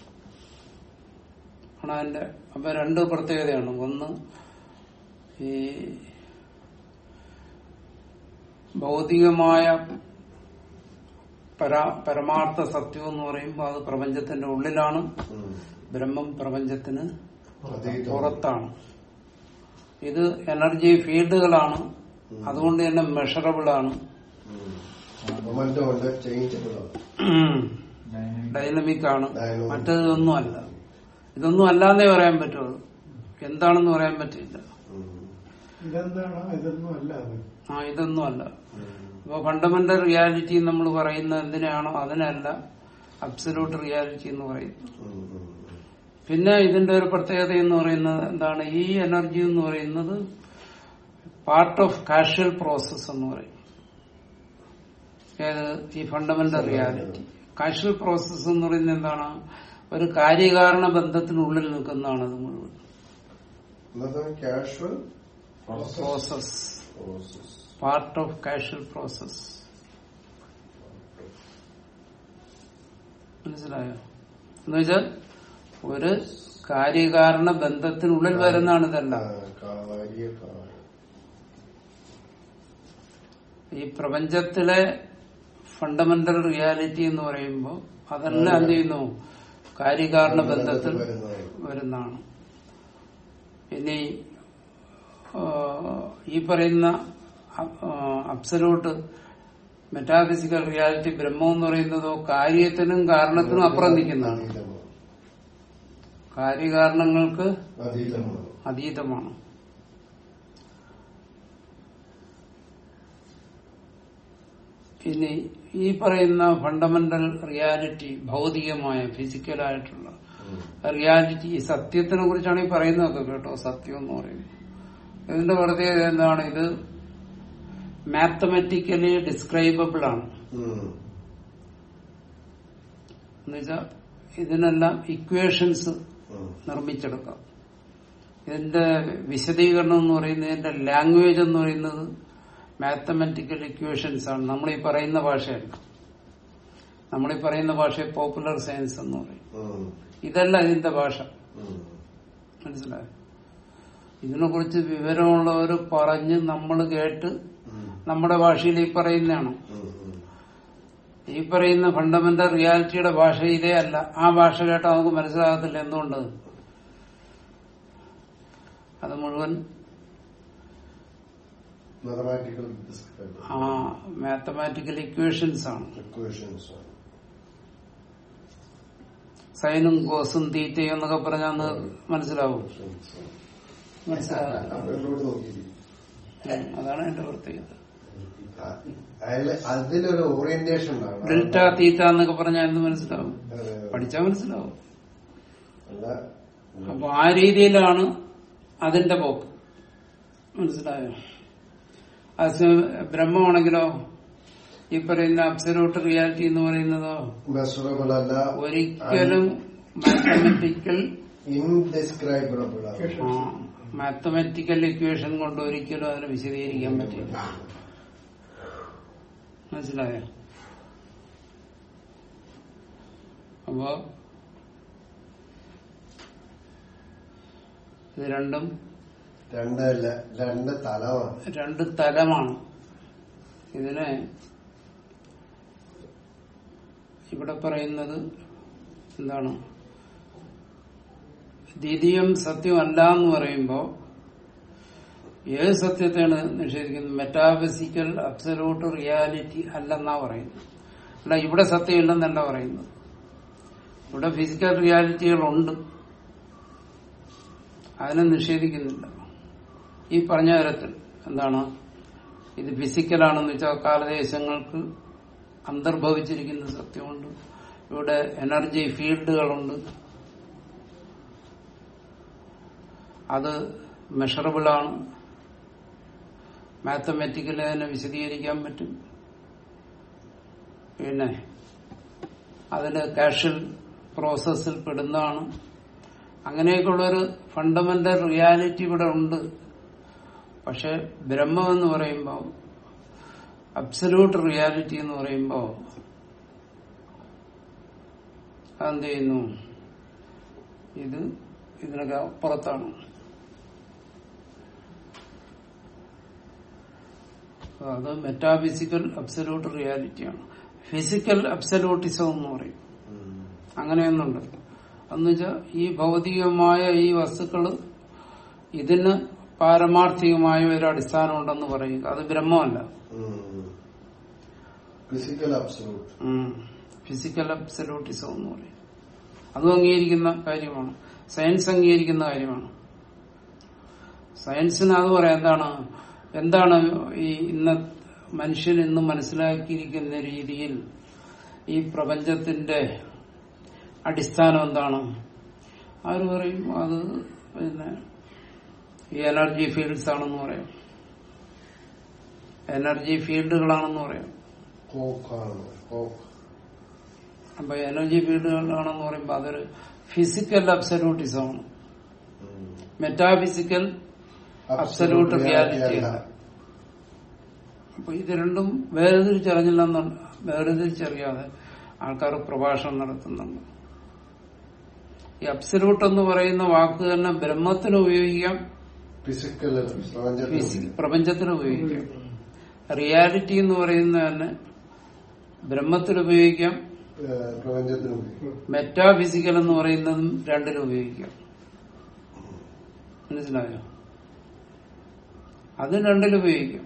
A: ആണ് അതിന്റെ അപ്പൊ രണ്ട് പ്രത്യേകതയാണ് ഒന്ന് ഈ ഭൗതികമായ പരാ പരമാർത്ഥ സത്യം എന്ന് പറയുമ്പോൾ അത് പ്രപഞ്ചത്തിന്റെ ഉള്ളിലാണ് ബ്രഹ്മം പ്രപഞ്ചത്തിന് പുറത്താണ് ഇത് എനർജി ഫീൽഡുകളാണ് അതുകൊണ്ട് തന്നെ മെഷറബിൾ ആണ്
B: മൊമെന്റം ഉണ്ട് ചേഞ്ചബിൾ ആണ്
A: ഡൈനമിക് ആണ്
B: Dynamic.
A: മറ്റേത് ഇതൊന്നും അല്ല ഇതൊന്നും അല്ലാന്നേ പറയാൻ പറ്റുള്ളൂ എന്താണെന്ന് പറയാൻ പറ്റില്ല
C: ഇതെന്താണോ ഇതൊന്നും അല്ല അത്
A: ആ ഇതൊന്നും അല്ല അപ്പൊ ഫണ്ടമെന്റൽ റിയാലിറ്റി നമ്മൾ പറയുന്ന എന്തിനാണോ അതിനല്ല അബ്സല്യൂട്ട് റിയാലിറ്റി എന്ന് പറയുന്നു പിന്നെ ഇതിന്റെ ഒരു പ്രത്യേകത എന്ന് പറയുന്നത് എന്താണ് ഈ എനർജി എന്ന് പറയുന്നത് പാർട്ട് ഓഫ് കാഷ്വൽ പ്രോസസ് എന്ന് പറയും ഏത് ഈ ഫണ്ടമെന്റൽ റിയാലിറ്റി കാഷ്വൽ പ്രോസസ് എന്ന് പറയുന്നത് എന്താണ് ഒരു കാര്യകാരണ ബന്ധത്തിനുള്ളിൽ നിൽക്കുന്നതാണ് അത് മുഴുവൻ
B: Another casual
A: process
B: process.
A: Part of casual process മനസ്സിലായോ എന്ന് വെച്ചാൽ ഒരു കാര്യകാരണ ബന്ധത്തിനുള്ളിൽ വരുന്നതാണ് ഇതെല്ലാം
B: കാര്യകാരണം
A: ഈ പ്രപഞ്ചത്തിലെ ഫണ്ടമെന്റൽ റിയാലിറ്റി എന്ന് പറയുമ്പോൾ അതെല്ലാം എന്ത് ചെയ്യുന്നു കാര്യകാരണ ബന്ധത്തിൽ
B: വരുന്നതാണ്.
A: വരുന്നതാണ് ഇനി ആ, ഈ പറയുന്ന അബ്സലൂട്ട് മെറ്റാഫിസിക്കൽ റിയാലിറ്റി ബ്രഹ്മം എന്ന് പറയുന്നതോ കാര്യത്തിനും കാരണത്തിനും അപ്പുറം നിൽക്കുന്നതാണ്
B: അതീതമാണ്.
A: കാര്യകാരണങ്ങൾക്ക്
B: അതീതമാണ്
A: അതീതമാണ് ഇനി ഈ പറയുന്ന ഫണ്ടമെന്റൽ റിയാലിറ്റി ഭൗതികമായ ഫിസിക്കലായിട്ടുള്ള
B: ഉം.
A: റിയാലിറ്റി ഈ സത്യത്തിനെ കുറിച്ചാണ് ഈ പറയുന്നതൊക്കെ കേട്ടോ സത്യം എന്ന് പറയുന്നത് ഇതിന്റെ പ്രത്യേകത എന്താണ് ഇത് മാത്തമാറ്റിക്കലി ഡിസ്ക്രൈബിൾ ആണ്
B: ഉം.
A: എന്നുവെച്ചാൽ ഇതിനെല്ലാം ഇക്വേഷൻസ്
B: ഉം.
A: നിർമ്മിച്ചെടുക്കാം ഇതിന്റെ വിശദീകരണം എന്ന് പറയുന്നത് ഇതിന്റെ ലാംഗ്വേജ് എന്ന് പറയുന്നത് മാത്തമാറ്റിക്കൽ ഇക്വേഷൻസ് ആണ് നമ്മൾ ഈ പറയുന്ന ഭാഷയല്ല നമ്മൾ ഈ പറയുന്ന ഭാഷയെ പോപ്പുലർ സയൻസ് എന്ന് പറയും
B: ഉം.
A: ഇതല്ല ഇതിന്റെ ഭാഷ
B: ഉം.
A: മനസ്സിലായോ ഇതിനെ കുറിച്ച് വിവരമുള്ളവർ പറഞ്ഞ് നമ്മൾ കേട്ട്
B: ഉം.
A: നമ്മുടെ ഭാഷയിൽ ഈ പറയുന്നതാണ്
B: ഉം. ഉം.
A: ഈ പറയുന്ന ഫണ്ടമെന്റൽ റിയാലിറ്റിയുടെ ഭാഷ ഇതേ അല്ല ആ ഭാഷ കേട്ടാൽ നമുക്ക് മനസ്സിലാകത്തില്ല എന്തുകൊണ്ട് അത് മുഴുവൻ
B: Mathematical description.
A: ആ മാത്തമാറ്റിക്കൽ ഇക്വേഷൻസ് ആണ്
B: Equations ആണ്.
A: സൈനും കോസും തീറ്റയും എന്നൊക്കെ പറഞ്ഞാൽ അന്ന് മനസ്സിലാവും
B: Equations ആണ്.
A: മനസ്സിലാവും
B: അപ്പൊ എന്നോട് നോക്കിയിരിക്കും.
A: ഉം, അതാണ് എന്റെ പ്രത്യേകത
B: ആ- അയാള് അതിലൊരു ഓറിയന്റേഷൻ ഉണ്ടാവണം
A: ഡെൽറ്റ തീറ്റ എന്നൊക്കെ പറഞ്ഞാൽ എന്ത് മനസ്സിലാവും
B: അതെ.
A: പഠിച്ചാൽ മനസ്സിലാവും
B: അല്ല
A: അപ്പൊ ആ രീതിയിലാണ് അതിന്റെ പോക്ക് മനസ്സിലായോ അത് ബ്രഹ്മമാണെങ്കിലോ ഈ പറയുന്ന അബ്സലൂട്ട് റിയാലിറ്റി എന്ന് പറയുന്നതോ
B: മെഷറബിൾ അല്ല
A: ഒരിക്കലും മാത്തമെറ്റിക്കൽ
B: ഇൻഡിസ്ക്രൈബിളബിൾ ആണ്
A: മാത്തമാറ്റിക്കൽ ഇക്വേഷൻ കൊണ്ട് ഒരിക്കലും അതിനെ വിശദീകരിക്കാൻ പറ്റില്ല മനസ്സിലായോ അപ്പോ ഇത് രണ്ടും
B: രണ്ട് ല- രണ്ട് തലമാണ്
A: രണ്ട് തലമാണ് ഇതിനെ ഇവിടെ പറയുന്നത് എന്താണ് ദ്വിതീയം സത്യമല്ല എന്ന് പറയുമ്പോ ഏത് സത്യത്തെയാണ് നിഷേധിക്കുന്നത് മെറ്റാഫിസിക്കൽ അബ്സലൂട്ട് റിയാലിറ്റി അല്ലെന്നാ പറയുന്നത് അല്ല ഇവിടെ സത്യമില്ലെന്നല്ല പറയുന്നത് ഇവിടെ ഫിസിക്കൽ റിയാലിറ്റികളുണ്ട് അതിനെ നിഷേധിക്കുന്നില്ല ഈ പറഞ്ഞ തരത്തിൽ എന്താണ് ഇത് ഫിസിക്കലാണെന്ന് വെച്ചാൽ കാലദേശങ്ങൾക്ക് അന്തർഭവിച്ചിരിക്കുന്ന സത്യമുണ്ട് ഇവിടെ എനർജി ഫീൽഡുകളുണ്ട് അത് മെഷറബിൾ ആണ് മാത്തമാറ്റിക്കലി അതിനെ വിശദീകരിക്കാൻ പറ്റും പിന്നെ അതിന് കാഷ്വൽ പ്രോസസ്സിൽ പെടുന്നതാണ് അങ്ങനെയൊക്കെയുള്ളൊരു ഫണ്ടമെന്റൽ റിയാലിറ്റി ഇവിടെ ഉണ്ട് പക്ഷെ ബ്രഹ്മം എന്ന് പറയുമ്പോൾ അബ്സല്യൂട്ട് റിയാലിറ്റി എന്ന് പറയുമ്പോൾ അതെന്ത് ചെയ്യുന്നു ഇത് ഇതിനൊക്കെ അപ്പുറത്താണ് അത് മെറ്റാഫിസിക്കൽ അബ്സല്യൂട്ട് റിയാലിറ്റിയാണ് ഫിസിക്കൽ അബ്സല്യൂട്ടിസം എന്ന് പറയും അങ്ങനെയൊന്നുണ്ട് എന്ന് വെച്ചാൽ ഈ ഭൗതികമായ ഈ വസ്തുക്കള് ഇതിന് പാരമാർത്ഥികമായ ഒരു അടിസ്ഥാനമുണ്ടെന്ന് പറയുക അത് ബ്രഹ്മമല്ല
B: ഫിസിക്കൽ അബ്സലൂട്ട്
A: ഫിസിക്കൽ അബ്സല്യൂട്ടിസം എന്ന് പറയും അതും അംഗീകരിക്കുന്ന കാര്യമാണ് സയൻസ് അംഗീകരിക്കുന്ന കാര്യമാണ് സയൻസിന് അത് പറയാം എന്താണ് എന്താണ് ഈ ഇന്ന മനുഷ്യൻ ഇന്ന് മനസ്സിലാക്കിയിരിക്കുന്ന രീതിയിൽ ഈ പ്രപഞ്ചത്തിന്റെ അടിസ്ഥാനം എന്താണ് ആര് പറയും അത് പിന്നെ ഈ എനർജി ഫീൽഡ്സ് ആണെന്ന് പറയാം എനർജി ഫീൽഡുകളാണെന്ന് പറയാം
B: കോക്കാണ് കോക്ക്
A: അപ്പൊ എനർജി ഫീൽഡുകളാണെന്ന് പറയുമ്പോൾ അതൊരു ഫിസിക്കൽ അബ്സല്യൂട്ടിസമാണ് മെറ്റാഫിസിക്കൽ അബ്സല്യൂട്ട് റിയാലിറ്റി അല്ല അപ്പൊ ഇത് രണ്ടും വേർതിരിച്ചറിഞ്ഞില്ലെന്ന് വേർതിരിച്ചറിയാതെ ആൾക്കാർ പ്രഭാഷണം നടത്തുന്നുണ്ട് ഈ അബ്സല്യൂട്ട് എന്ന് പറയുന്ന വാക്ക് തന്നെ ബ്രഹ്മത്തിന് ഉപയോഗിക്കാം
B: ഫിസിക്കൽ
A: ഫിസി- പ്രപഞ്ചത്തിന് ഉപയോഗിക്കാം റിയാലിറ്റി എന്ന് പറയുന്നത് തന്നെ ബ്രഹ്മത്തിന് ഉപയോഗിക്കാം
B: പ്രപഞ്ചത്തിന് ഉപയോഗിക്കും
A: മെറ്റാഫിസിക്കൽ എന്ന് പറയുന്നതും രണ്ടിലും ഉപയോഗിക്കാം മനസ്സിലായോ അത് രണ്ടിലും ഉപയോഗിക്കാം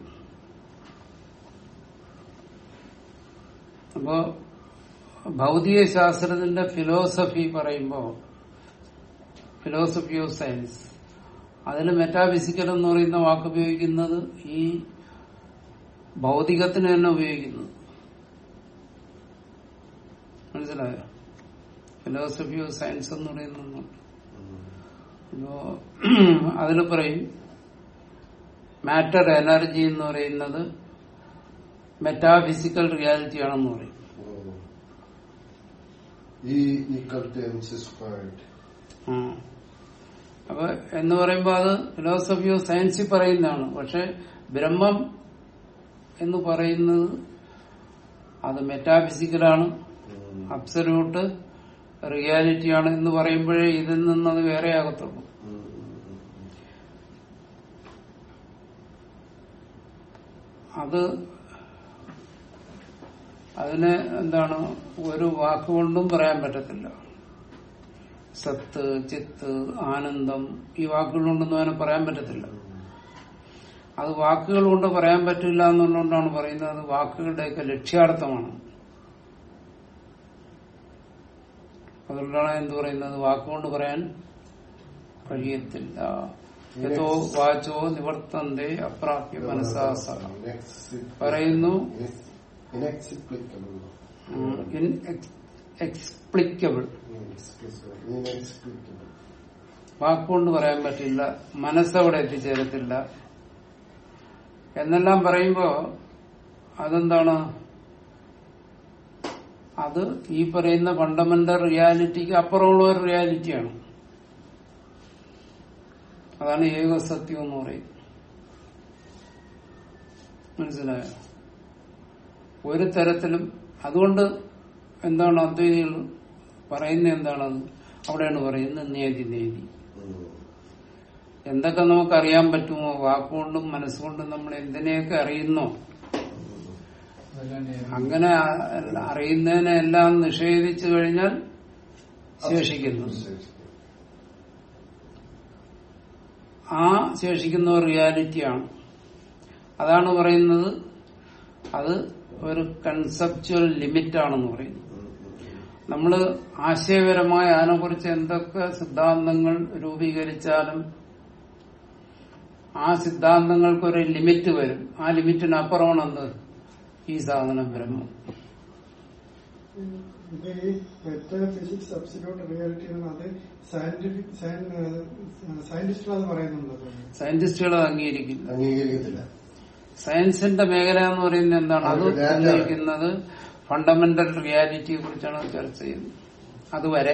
A: അപ്പോ ഭൗതിക ശാസ്ത്രത്തിന്റെ ഫിലോസഫി പറയുമ്പോ ഫിലോസഫി ഓഫ് സയൻസ് അതിൽ മെറ്റാഫിസിക്കൽ എന്ന് പറയുന്ന വാക്ക് ഉപയോഗിക്കുന്നത് ഈ ഭൗതികത്തിന് തന്നെ ഉപയോഗിക്കുന്നത് മനസ്സിലായോ ഫിലോസഫി ഓഫ് സയൻസ് എന്ന് പറയുന്നുണ്ട് അപ്പോ അതിൽ പറയും മാറ്റർ എനർജി എന്ന് പറയുന്നത് മെറ്റാഫിസിക്കൽ റിയാലിറ്റി ആണെന്ന് പറയും
B: E equal to M C squared
A: ആ. അപ്പൊ എന്ന് പറയുമ്പോൾ അത് ഫിലോസഫി ഓഫ് സയൻസിൽ പറയുന്നതാണ് പക്ഷെ ബ്രഹ്മം എന്ന് പറയുന്നത് അത് മെറ്റാഫിസിക്കലാണ് അബ്സല്യൂട്ട് റിയാലിറ്റിയാണ് എന്ന് പറയുമ്പോഴേ ഇതിൽ നിന്നത് വേറെ ആകത്തുള്ളൂ അത് അതിന് എന്താണ് ഒരു വാക്കുകൊണ്ടും പറയാൻ പറ്റത്തില്ല സത്ത് ചിത്ത് ആനന്ദം ഈ വാക്കുകൾ കൊണ്ടൊന്നും അതിനെ പറയാൻ പറ്റത്തില്ല അത് വാക്കുകൾ കൊണ്ട് പറയാൻ പറ്റില്ല എന്നുള്ളതുകൊണ്ടാണ് പറയുന്നത് അത് വാക്കുകളുടെയൊക്കെ ലക്ഷ്യാർത്ഥമാണ് അതുകൊണ്ടാണ് എന്ത് പറയുന്നത് വാക്കുകൊണ്ട് പറയാൻ കഴിയത്തില്ല യഥോ വാചോ നിവർത്തന്തേ അപ്രാപ്യ മനസ്സാസ പറയുന്നു
B: ഇൻഎക്സ്പ്ലിക്കബിൾ
A: എക്സ്പ്ലിക്കബിൾ
B: ഇൻഎക്സ്പ്ലിക്കബിൾ
A: വാക്കുകൊണ്ട് പറയാൻ പറ്റില്ല മനസ്സവിടെ എത്തിച്ചേരത്തില്ല എന്നെല്ലാം പറയുമ്പോ അതെന്താണ് അത് ഈ പറയുന്ന ഫണ്ടമെന്റൽ റിയാലിറ്റിക്ക് അപ്പുറമുള്ള ഒരു റിയാലിറ്റിയാണ് അതാണ് ഏകസത്യം എന്ന് പറയുന്നത് മനസ്സിലായോ ഒരു തരത്തിലും അതുകൊണ്ട് എന്താണ് അദ്വൈതികൾ പറയുന്നത് എന്താണത് അവിടെയാണ് പറയുന്നത് നേതി നേതി എന്തൊക്കെ നമുക്ക് അറിയാൻ പറ്റുമോ വാക്കുകൊണ്ടും മനസ്സുകൊണ്ടും നമ്മൾ എന്തിനെയൊക്കെ അറിയുന്നോ അങ്ങനെ അ- അറിയുന്നതിനെ എല്ലാം നിഷേധിച്ചു കഴിഞ്ഞാൽ ശേഷിക്കുന്നു ആ ശേഷിക്കുന്ന ഒരു റിയാലിറ്റിയാണ് അതാണ് പറയുന്നത് അത് ഒരു കൺസെപ്ച്വൽ ലിമിറ്റ് ആണെന്ന് പറയുന്നു നമ്മള് ആശയപരമായ അതിനെക്കുറിച്ച് എന്തൊക്കെ സിദ്ധാന്തങ്ങൾ രൂപീകരിച്ചാലും ആ സിദ്ധാന്തങ്ങൾക്കൊരു ലിമിറ്റ് വരും ആ ലിമിറ്റിനപ്പുറമാണ് എന്ത് ഈ സാധനം ബ്രഹ്മം
C: ഇത് ഈ മെറ്റാഫിസിക്സ് അബ്സല്യൂട്ട് റിയാലിറ്റി അത് സയന്റിഫിക് സയന്റിസ്റ്റുകൾ അത് പറയുന്നുണ്ട്
A: സയന്റിസ്റ്റുകൾ അത് അംഗീകരിക്കില്ല
B: അംഗീകരിക്കത്തില്ല
A: സയൻസിന്റെ മേഖല എന്ന് പറയുന്നത് എന്താണ് അത്
B: അത് data.
A: അന്വേഷിക്കുന്നത് ഫണ്ടമെന്റൽ റിയാലിറ്റിയെ കുറിച്ചാണ് ചർച്ച ചെയ്യുന്നത് അതുവരെ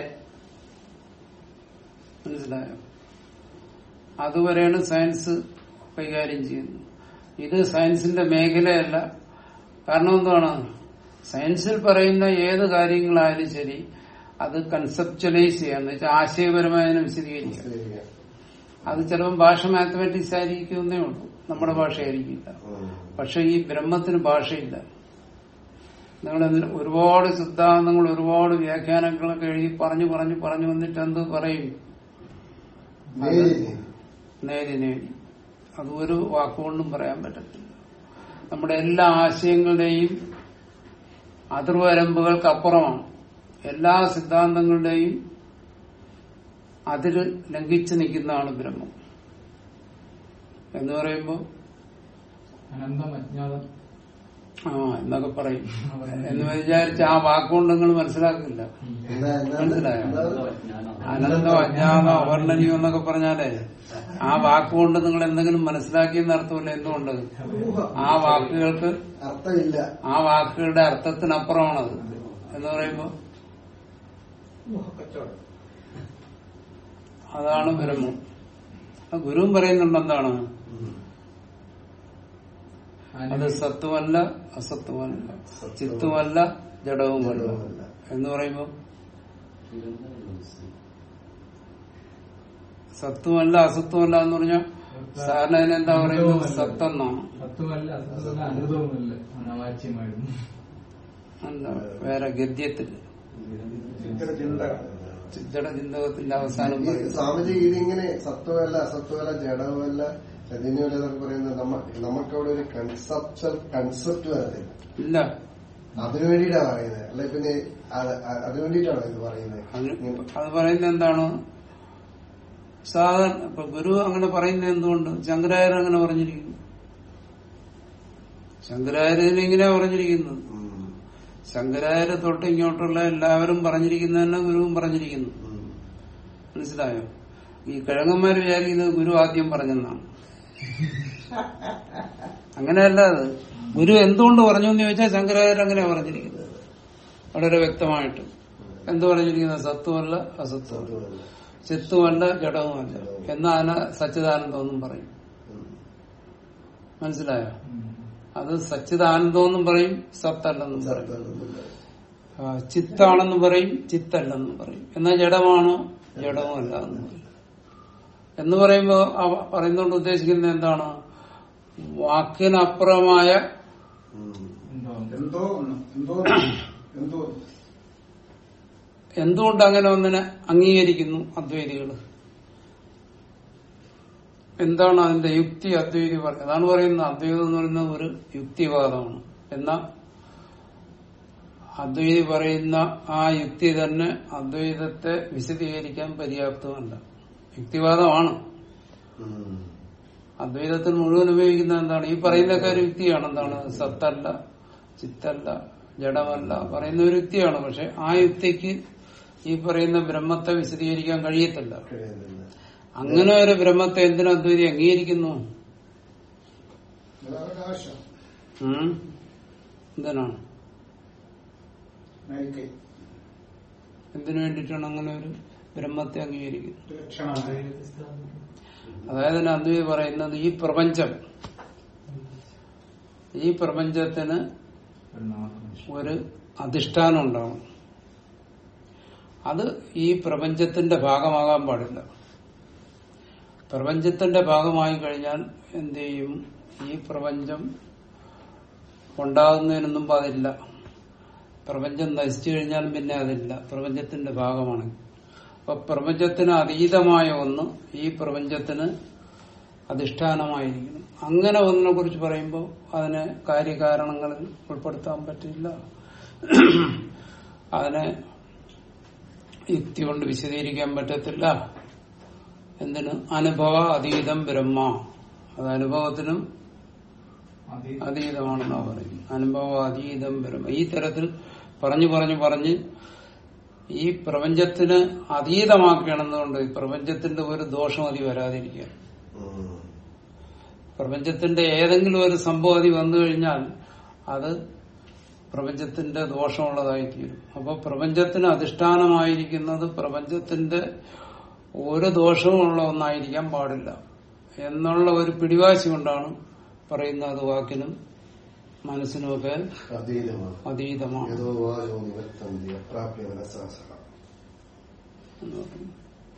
A: മനസ്സിലായോ അതുവരെയാണ് സയൻസ് കൈകാര്യം ചെയ്യുന്നത് ഇത് സയൻസിന്റെ മേഖലയല്ല കാരണം എന്താണ് സയൻസിൽ പറയുന്ന ഏത് കാര്യങ്ങളായാലും ശരി അത് കൺസെപ്ച്വലൈസ് ചെയ്യാന്ന് വെച്ചാൽ ആശയപരമായി അതിനെ വിശദീകരിക്കാം
B: ശരിയാ.
A: അത് ചിലപ്പോൾ ഭാഷ മാത്തമാറ്റിക്സ് ആയിരിക്കുന്നേ ഉള്ളൂ നമ്മുടെ ഭാഷയായിരിക്കില്ല
B: ഉം.
A: പക്ഷെ ഈ ബ്രഹ്മത്തിന് ഭാഷയില്ല നിങ്ങൾ എന്തിന് ഒരുപാട് സിദ്ധാന്തങ്ങൾ ഒരുപാട് വ്യാഖ്യാനങ്ങളൊക്കെ എഴുതി പറഞ്ഞു പറഞ്ഞു പറഞ്ഞു വന്നിട്ട് എന്ത് പറയും
B: നേരി നേരി.
A: നേടി നേടി അത് ഒരു വാക്കുകൊണ്ടും പറയാൻ പറ്റത്തില്ല നമ്മുടെ എല്ലാ ആശയങ്ങളുടെയും അതിർവരമ്പുകൾക്ക് അപ്പുറമാണ് എല്ലാ സിദ്ധാന്തങ്ങളുടെയും അതിര് ലംഘിച്ചു നിൽക്കുന്നതാണ് ബ്രഹ്മം എന്ന് പറയുമ്പോൾ
E: അനന്തം അജ്ഞാതം
A: ആ എന്നൊക്കെ പറയും എന്ന് വിചാരിച്ച് ആ വാക്കുകൊണ്ട് നിങ്ങൾ മനസ്സിലാക്കില്ല
B: എന്താ എന്താ
A: മനസ്സിലായോ?
B: എന്താണ്?
A: അനന്തോ അജ്ഞാതോ അവർണ്ണനീയോ എന്നൊക്കെ പറഞ്ഞാലേ ആ വാക്കുകൊണ്ട് നിങ്ങൾ എന്തെങ്കിലും മനസ്സിലാക്കിയെന്ന് അർത്ഥമില്ല എന്തുകൊണ്ട് ആ വാക്കുകൾക്ക്
B: അർത്ഥമില്ല
A: ആ വാക്കുകളുടെ അർത്ഥത്തിനപ്പുറമാണത് എന്ന് പറയുമ്പോ
C: കച്ചവടം
A: അതാണ് ബ്രഹ്മം ആ ഗുരുവും പറയുന്നുണ്ട് എന്താണ് അത് സത്വമല്ല അസത്വമല്ല ചിത്തുമല്ല ജഡവുമല്ല
B: ജഡവുമല്ല.
A: എന്ന് പറയുമ്പോ സത്വമല്ല അസത്വമല്ല എന്ന് പറഞ്ഞാൽ സാറിന് അതിനെന്താ പറയുന്നത് സത്തെന്നാണ്
E: സത്വമല്ല അസത്വമല്ല അനൃതവുമല്ല അനാവാച്യമായിരുന്നു
A: എന്താ വേറെ ഗദ്യത്തിൽ ചിന്തയുടെ ചിന്തകത്തിന്റെ അവസാനം
B: ഈ
A: പറയും
B: സ്വാമിജി ഇതിങ്ങനെ സത്വമല്ല അസത്വമല്ല ജഡവുമല്ല ചതിന്യമല്ല എന്നൊക്കെ പറയുന്നത് നമ്മ നമുക്കവിടെ ഒരു കൺസെപ്റ്റൽ കൺസെപ്റ്റ് വരത്തില്ല
A: ഇല്ല
B: അതിനു വേണ്ടിയിട്ടാ പറയുന്നത് അല്ലെ പിന്നെ അത് അ- അതിനു വേണ്ടിയിട്ടാണോ ഇത് പറയുന്നത്
A: അതിന് അത് പറയുന്നത് എന്താണ് സാധാരണ ഇപ്പൊ ഗുരു അങ്ങനെ പറയുന്നത് എന്തുകൊണ്ട് ശങ്കരാചാര്യ അങ്ങനെ പറഞ്ഞിരിക്കുന്നു ശങ്കരാചാര്യൻ ഇങ്ങനെ പറഞ്ഞിരിക്കുന്നത്
B: ഉം.
A: ശങ്കരാചാര്യ തൊട്ട് ഇങ്ങോട്ടുള്ള എല്ലാവരും പറഞ്ഞിരിക്കുന്നത് തന്നെ ഗുരുവും പറഞ്ഞിരിക്കുന്നു
B: ഉം.
A: മനസ്സിലായോ ഈ കിഴങ്ങന്മാർ വിചാരിക്കുന്നത് ഗുരു ആദ്യം പറഞ്ഞെന്നാണ് അങ്ങനെയല്ല അത് ഗുരു എന്തുകൊണ്ട് പറഞ്ഞു എന്ന് ചോദിച്ചാൽ ശങ്കരാചാര്യ അങ്ങനെയാ പറഞ്ഞിരിക്കുന്നത് വളരെ വ്യക്തമായിട്ട് എന്ത് പറഞ്ഞിരിക്കുന്നത് സത്വമല്ല അസത്വമല്ല
B: സത്വമല്ല.
A: ചിത്തുമല്ല ജഡവുമല്ല എന്നാ അതിനെ സച്ചിദാനന്ദം എന്നും പറയും
B: ഉം.
A: മനസ്സിലായോ അത് സച്ചിദാനന്ദം എന്നും പറയും സത്തല്ലെന്നും പറയും
B: സത്വമല്ല.
A: ആ, ചിത്താണെന്ന് പറയും ചിത്തല്ലെന്നും പറയും എന്നാൽ ജഡമാണോ ജഡവുമല്ല എന്ന് പറയും എന്ന് പറയുമ്പോ അവ പറയുന്നതുകൊണ്ട് ഉദ്ദേശിക്കുന്നത് എന്താണ് വാക്കിനപ്പുറമായ
B: ഉം.
D: എന്തോ ഒന്ന് എന്തോ എന്തോ
A: എന്തുകൊണ്ട് അങ്ങനെ ഒന്നിനെ അംഗീകരിക്കുന്നു അദ്വൈതികൾ എന്താണ് അതിന്റെ യുക്തി അദ്വൈതി പറയുന്നത് അതാണ് പറയുന്നത് അദ്വൈതം എന്ന് പറയുന്നത് ഒരു യുക്തിവാദമാണ് എന്നാൽ അദ്വൈതി പറയുന്ന ആ യുക്തി തന്നെ അദ്വൈതത്തെ വിശദീകരിക്കാൻ പര്യാപ്തമല്ല യുക്തിവാദമാണ്
B: ഉം.
A: അദ്വൈതത്തിൽ മുഴുവൻ ഉപയോഗിക്കുന്ന എന്താണ് ഈ പറയുന്നൊക്കെ ഒരു യുക്തിയാണ് എന്താണ് സത്തല്ല ചിത്തല്ല ജഡമല്ല പറയുന്ന ഒരു യുക്തിയാണ് പക്ഷെ ആ യുക്തിക്ക് ഈ പറയുന്ന ബ്രഹ്മത്തെ വിശദീകരിക്കാൻ കഴിയത്തില്ല
B: കഴിയുന്നില്ല.
A: അങ്ങനെ ഒരു ബ്രഹ്മത്തെ എന്തിനു അദ്വൈതി അംഗീകരിക്കുന്നു
D: അവകാശം
A: ഉം? എന്തിനാണ്
D: മേൽക്കൈ
A: എന്തിനു വേണ്ടിയിട്ടാണ് അങ്ങനെ ഒരു ബ്രഹ്മത്തെ അംഗീകരിക്കുന്നത്
D: ലക്ഷണമായി
A: അതായത് ഇതിന് അദ്വൈതി പറയുന്നത് ഈ പ്രപഞ്ചം ഈ പ്രപഞ്ചത്തിന് ഒരു അധിഷ്ഠാനം ഉണ്ടാവും അത് ഈ പ്രപഞ്ചത്തിന്റെ ഭാഗമാകാൻ പാടില്ല പ്രപഞ്ചത്തിന്റെ ഭാഗമായി കഴിഞ്ഞാൽ എന്ത് ചെയ്യും ഈ പ്രപഞ്ചം ഉണ്ടാകുന്നതിന് മുമ്പ് അതില്ല പ്രപഞ്ചം നശിച്ചു കഴിഞ്ഞാലും പിന്നെ അതില്ല പ്രപഞ്ചത്തിന്റെ ഭാഗമാണ് അപ്പൊ പ്രപഞ്ചത്തിന് അതീതമായ ഒന്ന് ഈ പ്രപഞ്ചത്തിന് അധിഷ്ഠാനമായിരിക്കണം അങ്ങനെ ഒന്നിനെ കുറിച്ച് പറയുമ്പോൾ അതിനെ കാര്യകാരണങ്ങളിൽ ഉൾപ്പെടുത്താൻ പറ്റില്ല അതിനെ യുക്തി കൊണ്ട് വിശദീകരിക്കാൻ പറ്റത്തില്ല എന്തിന് അനുഭവ അതീതം ബ്രഹ്മ അത് അനുഭവത്തിനും അതീതമാണെന്നാ പറയും അനുഭവ അതീതം ബ്രഹ്മ ഈ തരത്തിൽ പറഞ്ഞു പറഞ്ഞു പറഞ്ഞ് ഈ പ്രപഞ്ചത്തിന് അതീതമാക്കണമെന്നുകൊണ്ട് ഈ പ്രപഞ്ചത്തിന്റെ ഒരു ദോഷം അതി വരാതിരിക്കുക
B: ഉം.
A: പ്രപഞ്ചത്തിന്റെ ഏതെങ്കിലും ഒരു സംഭവം അതി വന്നു കഴിഞ്ഞാൽ അത് പ്രപഞ്ചത്തിന്റെ ദോഷമുള്ളതായി തീരും അപ്പൊ പ്രപഞ്ചത്തിന് അധിഷ്ഠാനമായിരിക്കുന്നത് പ്രപഞ്ചത്തിന്റെ ഒരു ദോഷവുമുള്ള ഒന്നായിരിക്കാൻ പാടില്ല എന്നുള്ള ഒരു പിടിവാശി കൊണ്ടാണ് പറയുന്നത് അത് വാക്കിനും മനസ്സിനുമൊക്കെ
B: അതീതമാണ്
A: അതീതമാണ്
B: ഏതോ വാചോ നിവർത്തന്തി അപ്രാപ്യ മനസ്സാസഹ
A: എന്ന് പറയുന്നു.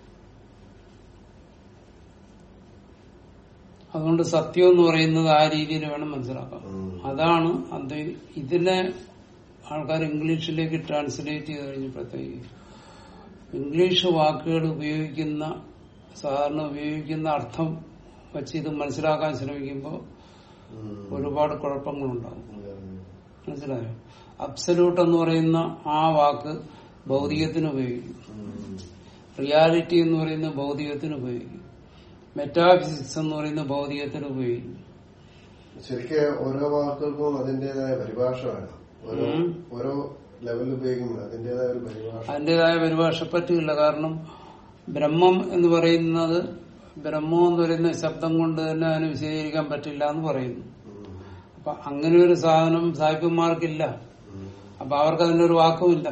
A: അതുകൊണ്ട് സത്യം എന്ന് പറയുന്നത് ആ രീതിയിൽ വേണം മനസ്സിലാക്കാം
B: ഉം.
A: അതാണ് അദ്വൈ ഇതിനെ ആൾക്കാർ ഇംഗ്ലീഷിലേക്ക് ട്രാൻസ്ലേറ്റ് ചെയ്ത് കഴിഞ്ഞപ്പോഴത്തേക്ക് ഇംഗ്ലീഷ് വാക്കുകൾ ഉപയോഗിക്കുന്ന സാധാരണ ഉപയോഗിക്കുന്ന അർത്ഥം വെച്ച് ഇത് മനസ്സിലാക്കാൻ ശ്രമിക്കുമ്പോൾ
B: ഉം.
A: ഒരുപാട് കുഴപ്പങ്ങളുണ്ടാവും
B: ഉം.
A: മനസ്സിലായോ അബ്സല്യൂട്ട് എന്ന് പറയുന്ന ആ വാക്ക് ഭൗതികത്തിന് ഉപയോഗിക്കും
B: ഉം.
A: റിയാലിറ്റി എന്ന് പറയുന്ന ഭൗതികത്തിന് ഉപയോഗിക്കും മെറ്റാഫിസിക്സ് എന്ന് പറയുന്ന ഭൗതികത്തിന് ഉപയോഗിക്കും
B: ശരിക്കും ഓരോ വാക്കുകൾക്കും അതിന്റേതായ പരിഭാഷ വേണം ഓരോ
A: ഉം.
B: ഓരോ ലെവലിൽ ഉപയോഗിക്കുമ്പോൾ അതിന്റേതായ ഒരു പരിഭാഷ
A: അതിന്റേതായ പരിഭാഷ പറ്റില്ല കാരണം ബ്രഹ്മം എന്ന് പറയുന്നത് ബ്രഹ്മം എന്ന് പറയുന്ന ശബ്ദം കൊണ്ട് തന്നെ അതിന് വിശദീകരിക്കാൻ പറ്റില്ല എന്ന് പറയുന്നു
B: ഉം.
A: അപ്പൊ അങ്ങനെ ഒരു സാധനം സാഹിബന്മാർക്കില്ല
B: ഉം.
A: അപ്പൊ അവർക്ക് അതിന്റെ ഒരു വാക്കുമില്ല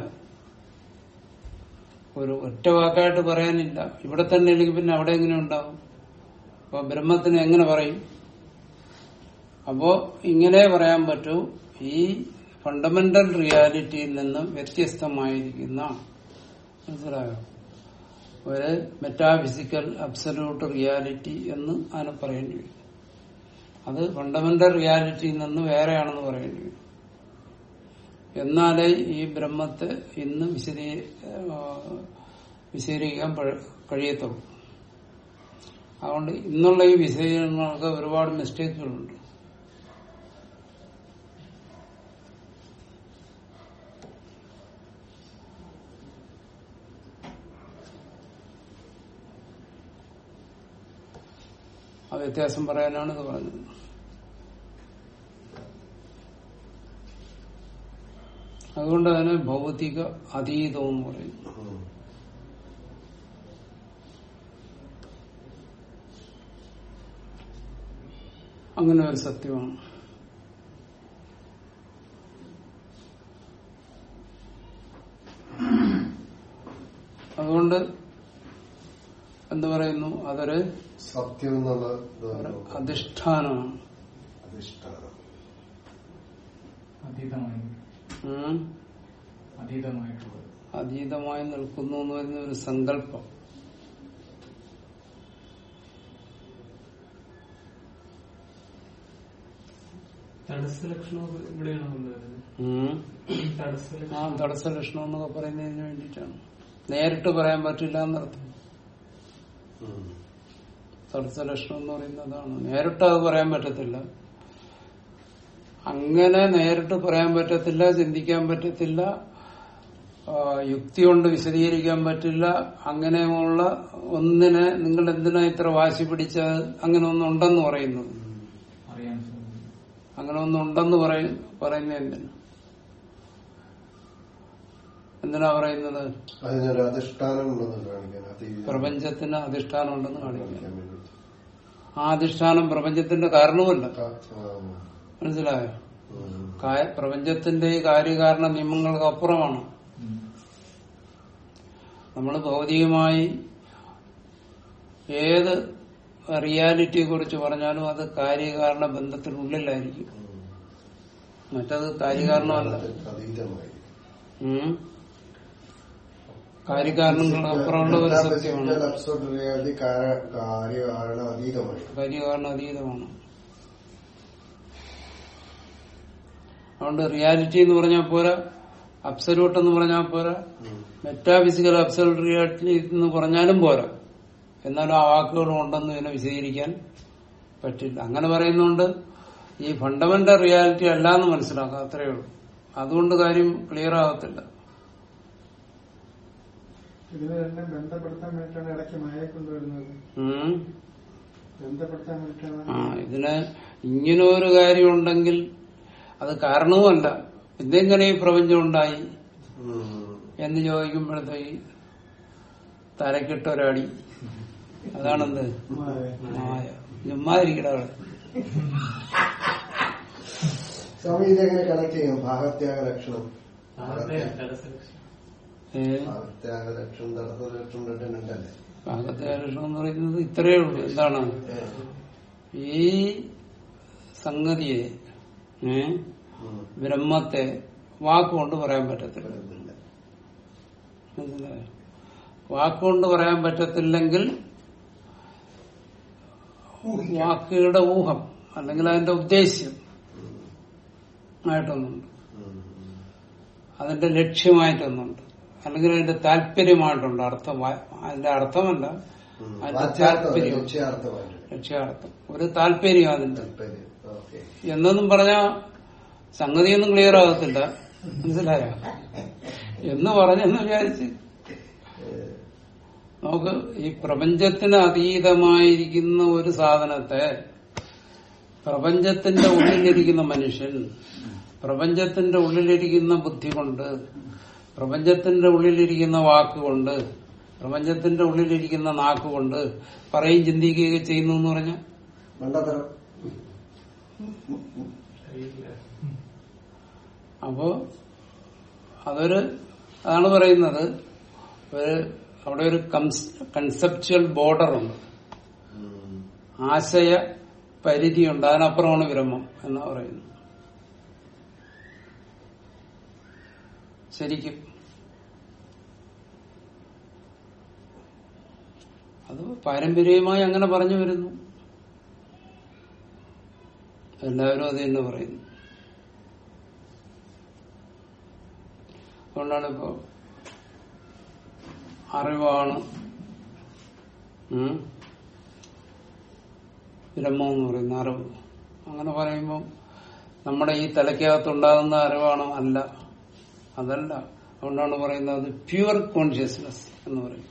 A: ഒരു ഒറ്റ വാക്കായിട്ട് പറയാനില്ല ഇവിടെ തന്നെ ഇല്ലെങ്കിൽ പിന്നെ അവിടെ എങ്ങനെ ഉണ്ടാവും അപ്പൊ ബ്രഹ്മത്തിന് എങ്ങനെ പറയും അപ്പോ ഇങ്ങനെ പറയാൻ പറ്റൂ ഈ ഫണ്ടമെന്റൽ റിയാലിറ്റിയിൽ നിന്ന് വ്യത്യസ്തമായിരിക്കുന്ന മനസ്സിലായോ ഒരു മെറ്റാഫിസിക്കൽ അബ്സല്യൂട്ട് റിയാലിറ്റി എന്ന് അതിനെ പറയേണ്ടി വരും അത് ഫണ്ടമെന്റൽ റിയാലിറ്റിയിൽ നിന്ന് വേറെയാണെന്ന് പറയേണ്ടി വരും എന്നാലേ ഈ ബ്രഹ്മത്തെ ഇന്ന് വിശദീ ആ, വിശദീകരിക്കാൻ പഴ- കഴിയത്തുള്ളൂ അതുകൊണ്ട് ഇന്നുള്ള ഈ വിശദീകരണങ്ങൾക്ക് ഒരുപാട് മിസ്റ്റേക്കുകളുണ്ട് ആ വ്യത്യാസം പറയാനാണ് ഇത് പറഞ്ഞത് അതുകൊണ്ട് അതിനെ ഭൗതിക അതീതം എന്ന് പറയുന്നു
B: ഉം.
A: അങ്ങനെ ഒരു സത്യമാണ് അതുകൊണ്ട് എന്ത് പറയുന്നു അതൊരു
B: സത്യം എന്നുള്ള ഇത്
A: ഒരു
B: നോക്കാം.
A: അധിഷ്ഠാനമാണ്
B: അധിഷ്ഠാനം
E: അതീതമായി
A: ഉം.
E: അതീതമായിട്ടുള്ളത്
A: അതീതമായി നിൽക്കുന്നു എന്ന് പറയുന്ന ഒരു സങ്കല്പം
F: തടസ്സ ലക്ഷണം ഇവിടെയാണ് കൊണ്ടുവരുന്നത്
A: ഉം.
F: തടസ്സ
A: ആ
F: ലക്ഷണം
A: തടസ്സ ലക്ഷണം എന്നൊക്കെ പറയുന്നതിന് വേണ്ടിയിട്ടാണ് നേരിട്ട് പറയാൻ പറ്റില്ല എന്നർത്ഥം
B: ഉം.
A: തടസ്സ ലക്ഷണം എന്ന് പറയുന്നതാണ് നേരിട്ട് അത് പറയാൻ പറ്റത്തില്ല അങ്ങനെ നേരിട്ട് പറയാൻ പറ്റത്തില്ല ചിന്തിക്കാൻ പറ്റത്തില്ല ആ, യുക്തി കൊണ്ട് വിശദീകരിക്കാൻ പറ്റില്ല അങ്ങനെയുള്ള ഒന്നിനെ നിങ്ങൾ എന്തിനാ ഇത്ര വാശി പിടിച്ച അങ്ങനെ ഒന്നുണ്ടെന്ന് പറയുന്നത്
E: അറിയാൻ സാധിക്കും
A: അങ്ങനെ ഒന്നുണ്ടെന്ന് പറയ പറയുന്ന എന്തിനാ എന്തിനാ പറയുന്നത്
B: അതിനൊരു അധിഷ്ഠാനം ഉണ്ടെന്ന് കാണിക്കാൻ അതീതം
A: പ്രപഞ്ചത്തിന് അധിഷ്ഠാനം ഉണ്ടെന്ന് കാണിക്കാൻ
B: കാണിക്കാൻ വേണ്ടി.
A: ആ അധിഷ്ഠാനം പ്രപഞ്ചത്തിന്റെ കാരണവുമല്ല
B: ആ, ആ,
A: മനസ്സിലായോ
B: ഉം.
A: കാ- പ്രപഞ്ചത്തിന്റെ ഈ കാര്യകാരണ നിയമങ്ങൾക്ക് അപ്പുറമാണ്
E: ഉം.
A: നമ്മൾ ഭൗതികമായി ഏത് റിയാലിറ്റിയെ കുറിച്ച് പറഞ്ഞാലും അത് കാര്യകാരണ ബന്ധത്തിനുള്ളിലായിരിക്കും മറ്റത് കാര്യകാരണമല്ല
B: അതീതമായി
A: ഉം. കാര്യകാരണങ്ങൾക്ക് അപ്പുറമുള്ള ഒരു സത്യമാണ്
B: അബ്സോർട്ട് റിയാലിറ്റി കാര്യകാരണ അതീതമായി
A: കാര്യകാരണ അതീതമാണ് അതുകൊണ്ട് റിയാലിറ്റി എന്ന് പറഞ്ഞാൽ പോരാ അബ്സല്യൂട്ട് എന്ന് പറഞ്ഞാൽ പോരാ
B: ഉം.
A: മെറ്റാഫിസിക്കൽ അബ്സല്യൂട്ട് റിയാലിറ്റി എന്ന് പറഞ്ഞാലും പോരാ എന്നാലും ആ വാക്കുകളും ഉണ്ടെന്ന് ഇതിനെ വിശദീകരിക്കാൻ പറ്റില്ല അങ്ങനെ പറയുന്നതുകൊണ്ട് ഈ ഫണ്ടമെന്റൽ റിയാലിറ്റി അല്ല എന്ന് മനസ്സിലാക്കാം അത്രയേ ഉള്ളൂ അതുകൊണ്ട് കാര്യം ക്ലിയർ ആകത്തില്ല
C: ഇതിനെ രണ്ടും ബന്ധപ്പെടുത്താൻ വേണ്ടിയിട്ടാണ് ഇടയ്ക്ക് മായ കൊണ്ടുവരുന്നത്
A: ഉം.
C: ബന്ധപ്പെടുത്താൻ വേണ്ടിയിട്ടാണ്
A: ആ ഇതിന് ഇങ്ങനെ ഒരു കാര്യം ഉണ്ടെങ്കിൽ അത് കാരണവുമല്ല ഇതെങ്ങനെ ഈ പ്രപഞ്ചം ഉണ്ടായി
B: ഉം.
A: എന്ന് ചോദിക്കുമ്പോഴത്തേക്ക് തലക്കിട്ട ഒരടി അതാണെന്ത് മായ ചുമ്മാതിരിക്കട അവിടെ
B: സ്വാമി ഇതെങ്ങനെ കണക്ട് ചെയ്യും ഭാഗത്യാഗ ലക്ഷണം
F: അതെ തടസ്സ ലക്ഷണം
A: ഏ,
B: ഭാഗത്യാഗ ലക്ഷണം തടസ്സ ലക്ഷണം രണ്ടുണ്ടല്ലേ
A: ഭാഗത്തെ ലക്ഷണം എന്ന് പറയുന്നത് ഇത്രയേ ഉള്ളൂ എന്താണ് ഈ സംഗതിയെ ഏ,
B: ഉം.
A: ബ്രഹ്മത്തെ വാക്കുകൊണ്ട് പറയാൻ പറ്റത്തില്ല
B: വരുന്നില്ല.
A: മനസ്സിലായോ വാക്കുകൊണ്ട് പറയാൻ പറ്റത്തില്ലെങ്കിൽ വാക്കുകളുടെ ഊഹം അല്ലെങ്കിൽ അതിന്റെ ഉദ്ദേശ്യം ആയിട്ടൊന്നുണ്ട്
B: ഉം.
A: അതിന്റെ ലക്ഷ്യമായിട്ടൊന്നുണ്ട് അല്ലെങ്കിൽ അതിന്റെ താല്പര്യമായിട്ടുണ്ട് അർത്ഥം വാ- അതിന്റെ അർത്ഥമല്ല
B: ഉം.
A: അതിന്റെ
B: വാച്യാർത്ഥം
A: താല്പര്യം
B: ലക്ഷ്യാർത്ഥമായിട്ട്
A: ലക്ഷ്യാർത്ഥം ഒരു താല്പര്യം അതിന്റെ
B: താല്പര്യം ഓക്കെ
A: എന്നൊന്നും പറഞ്ഞാ സംഗതിയൊന്നും ക്ലിയർ ആകത്തില്ല മനസ്സിലായോ എന്ന് പറഞ്ഞെന്ന് വിചാരിച്ച് നമുക്ക് ഈ പ്രപഞ്ചത്തിന് അതീതമായിരിക്കുന്ന ഒരു സാധനത്തെ പ്രപഞ്ചത്തിന്റെ ഉള്ളിലിരിക്കുന്ന മനുഷ്യൻ പ്രപഞ്ചത്തിന്റെ ഉള്ളിലിരിക്കുന്ന ബുദ്ധി കൊണ്ട് പ്രപഞ്ചത്തിന്റെ ഉള്ളിലിരിക്കുന്ന വാക്കുകൊണ്ട് പ്രപഞ്ചത്തിന്റെ ഉള്ളിലിരിക്കുന്ന നാക്കുകൊണ്ട് പറയും ചിന്തിക്കുകയൊക്കെ ചെയ്യുന്നു എന്ന് പറഞ്ഞാൽ
B: മണ്ടത്തരം
A: അപ്പോ അതൊരു അതാണ് പറയുന്നത് ഒരു അവിടെ ഒരു കൺസെപ്ച്വൽ ബോർഡർ ഉണ്ട് ആശയ പരിധിയുണ്ട് അതിനപ്പുറമാണ് ബ്രഹ്മം എന്ന് പറയുന്നത് ശരിക്കും അത് പാരമ്പര്യമായി അങ്ങനെ പറഞ്ഞു വരുന്നു എല്ലാവരും അത് തന്നെ പറയുന്നു അതുകൊണ്ടാണ് ഇപ്പോ അറിവാണ് ഉം, ബ്രഹ്മം എന്ന് പറയുന്ന അറിവ് അങ്ങനെ പറയുമ്പോൾ നമ്മുടെ ഈ തലയ്ക്കകത്തുണ്ടാകുന്ന അറിവാണ് അല്ല അതല്ല അതുകൊണ്ടാണ് പറയുന്നത് അത് പ്യുവർ കോൺഷ്യസ്നെസ് എന്ന് പറയും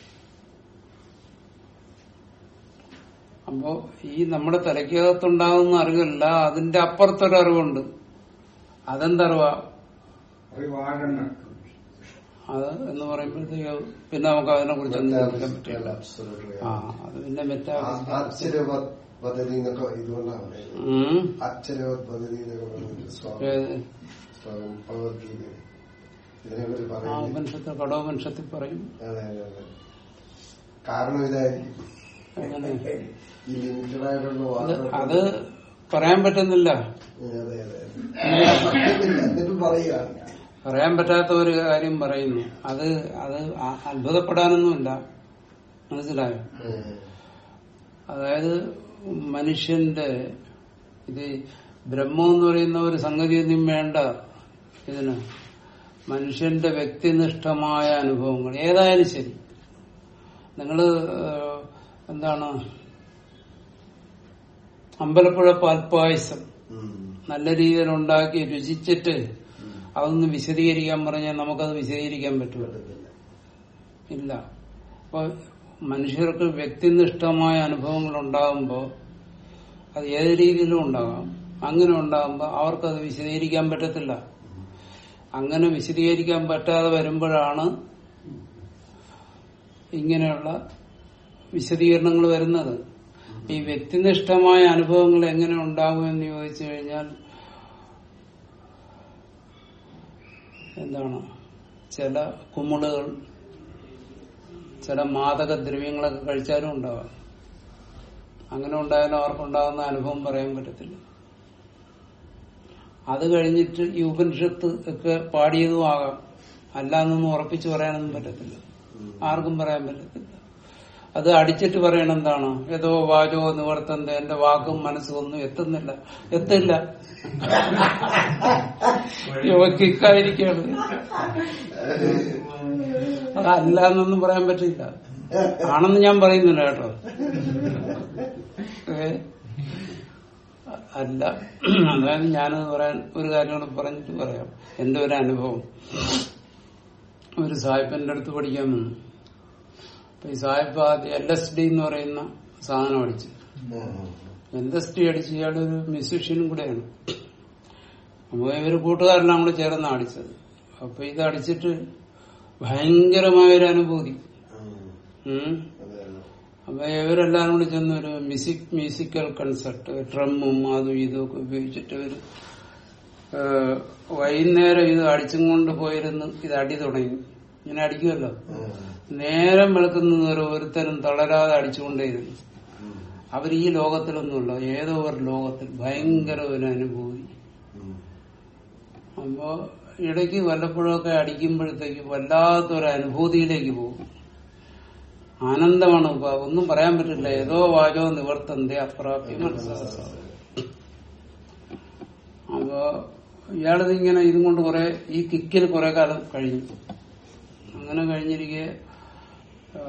A: അപ്പോ ഈ നമ്മുടെ തലയ്ക്കകത്തുണ്ടാകുന്ന അറിവല്ല അതിന്റെ അപ്പുറത്തൊരു അറിവുണ്ട് അതെന്തറിവാ
D: അറിവാകണ്ട
A: അത് എന്ന് പറയുമ്പോഴത്തേക്ക് പിന്നെ നമുക്ക് അതിനെ കുറിച്ച് ചിന്തിക്കാൻ പറ്റില്ല
B: Absolutely.
A: ആ അത് പിന്നെ മെറ്റാ
B: ആ- ആശ്ചര്യവത് പദ്ധതി എന്നൊക്കെ ഇതുകൊണ്ടാണ് പറയുന്നത്
A: ഉം.
B: ആശ്ചര്യവത് പദ്ധതി എന്നൊക്കെ പറഞ്ഞിട്ട് സ്വാമി
A: ഏത്?
B: സ്വാമി ഭഗവത്ഗീത ഇതിനെക്കുറിച്ച്
A: ആ
B: പറയുന്നത്
A: ഉപനിഷത്ത് കടോപനിഷത്തിൽ പറയും
B: അതെ അതെ അതെ കാരണം ഇതായിരിക്കും
A: അങ്ങനെ
B: ഈ ലിമിറ്റഡ് ആയിട്ടുള്ള
A: അത്
B: വാക്കുകൾ
A: അത് പറയാൻ പറ്റുന്നില്ല
B: അതെ അതെ അതെ പറ്റുന്നില്ല. എന്നിട്ടും പറയുക
A: പറയാൻ പറ്റാത്ത ഒരു കാര്യം പറയുന്നു അത് അത് ആ- അത്ഭുതപ്പെടാനൊന്നുമില്ല മനസ്സിലായോ
B: ഉം.
A: അതായത് മനുഷ്യന്റെ ഇത് ബ്രഹ്മം എന്ന് പറയുന്ന ഒരു സംഗതി ഒന്നും വേണ്ട ഇതിന് മനുഷ്യന്റെ വ്യക്തിനിഷ്ഠമായ അനുഭവങ്ങൾ ഏതായാലും ശരി നിങ്ങള് ഏഹ്, എന്താണ് അമ്പലപ്പുഴ പാൽപ്പായസം
B: ഉം.
A: നല്ല രീതിയിൽ ഉണ്ടാക്കി രുചിച്ചിട്ട് അതൊന്ന് വിശദീകരിക്കാൻ പറഞ്ഞാൽ നമുക്കത് വിശദീകരിക്കാൻ പറ്റുമോ
B: പറ്റത്തില്ല.
A: ഇല്ല അപ്പൊ മനുഷ്യർക്ക് വ്യക്തിനിഷ്ഠമായ അനുഭവങ്ങൾ ഉണ്ടാകുമ്പോൾ അത് ഏത് രീതിയിലും ഉണ്ടാകാം അങ്ങനെ ഉണ്ടാകുമ്പോൾ അവർക്കത് വിശദീകരിക്കാൻ പറ്റത്തില്ല അങ്ങനെ വിശദീകരിക്കാൻ പറ്റാതെ വരുമ്പോഴാണ് ഇങ്ങനെയുള്ള വിശദീകരണങ്ങൾ വരുന്നത് ഈ വ്യക്തിനിഷ്ഠമായ അനുഭവങ്ങൾ എങ്ങനെ ഉണ്ടാകുമെന്ന് ചോദിച്ചു കഴിഞ്ഞാൽ എന്താണ് ചില കുമിളുകൾ ചില മാദക ദ്രവ്യങ്ങളൊക്കെ കഴിച്ചാലും ഉണ്ടാവാം അങ്ങനെ ഉണ്ടായാലും അവർക്കുണ്ടാകുന്ന അനുഭവം പറയാൻ പറ്റത്തില്ല അത് കഴിഞ്ഞിട്ട് ഈ ഉപനിഷത്ത് ഒക്കെ പാടിയതും ആകാം അല്ലാന്നൊന്നും ഉറപ്പിച്ചു പറയാനൊന്നും പറ്റത്തില്ല ആർക്കും പറയാൻ പറ്റത്തില്ല അത് അടിച്ചിട്ട് പറയണം എന്താണ് ഏതോ വാചോ നിവർത്തന്ത എന്റെ വാക്കും മനസ്സും ഒന്നും എത്തുന്നില്ല എത്തില്ല യോഗ്യക്കായിരിക്കാണ് അതല്ല എന്നൊന്നും പറയാൻ പറ്റില്ല ആണെന്ന് ഞാൻ പറയുന്നില്ല കേട്ടോ ഏ? അല്ല അതായത് ഞാനത് പറയാൻ ഒരു കാര്യം കൂടെ പറഞ്ഞിട്ട് പറയാം എന്റെ ഒരു അനുഭവം ഒരു സാഹിബിന്റെ അടുത്ത് പഠിക്കാൻ വന്നു അപ്പൊ ഈ സാഹിബ് ആദ്യം എൽ എസ് ഡി എന്ന് പറയുന്ന സാധനം അടിച്ചു
B: ഉം.
A: എൽ എസ് ഡി അടിച്ച് ഇയാളൊരു മ്യൂസീഷ്യനും കൂടെയാണ് അപ്പൊ ഇവര് കൂട്ടുകാരനാണ് കൂടെ ചേർന്ന് അടിച്ചത് അപ്പൊ ഇത് അടിച്ചിട്ട് ഭയങ്കരമായൊരു അനുഭൂതി
B: ഉം.
A: ഉം.
B: അതെ അതെ
A: അപ്പൊ ഇവരെല്ലാരും കൂടി ചെന്ന് ഒരു മ്യൂസിക് മ്യൂസിക്കൽ കൺസെർട്ട് ഡ്രമ്മും അതും ഇതും ഒക്കെ ഉപയോഗിച്ചിട്ട് ഒരു വൈകുന്നേരം ഇത് അടിച്ചും കൊണ്ട് പോയിരുന്ന് ഇത് അടി തുടങ്ങി ഇങ്ങനെ അടിക്കുമല്ലോ
B: ഉം.
A: നേരം വെളുക്കുന്നത് വരെ ഒരുത്തരും തളരാതെ അടിച്ചുകൊണ്ടേയിരുന്നു
B: ഉം.
A: അവർ ഈ ലോകത്തിലൊന്നുമില്ല ഏതോ ഒരു ലോകത്തിൽ ഭയങ്കര ഒരു അനുഭൂതി
B: ഉം.
A: അപ്പോ ഇടയ്ക്ക് വല്ലപ്പോഴൊക്കെ അടിക്കുമ്പോഴത്തേക്ക് വല്ലാത്തൊരു അനുഭൂതിയിലേക്ക് പോകും ആനന്ദമാണ് ഇപ്പൊ ഒന്നും പറയാൻ പറ്റില്ല ഏതോ വാചോ നിവർത്തന്റെ അപ്രാപ്യ മനസ്സിലാക്കാം അപ്പോ ഇയാളിത് ഇങ്ങനെ ഇതും കൊണ്ട് കുറെ ഈ കിക്കിൽ കുറെ കാലം കഴിഞ്ഞു അങ്ങനെ കഴിഞ്ഞിരിക്കെ ആ,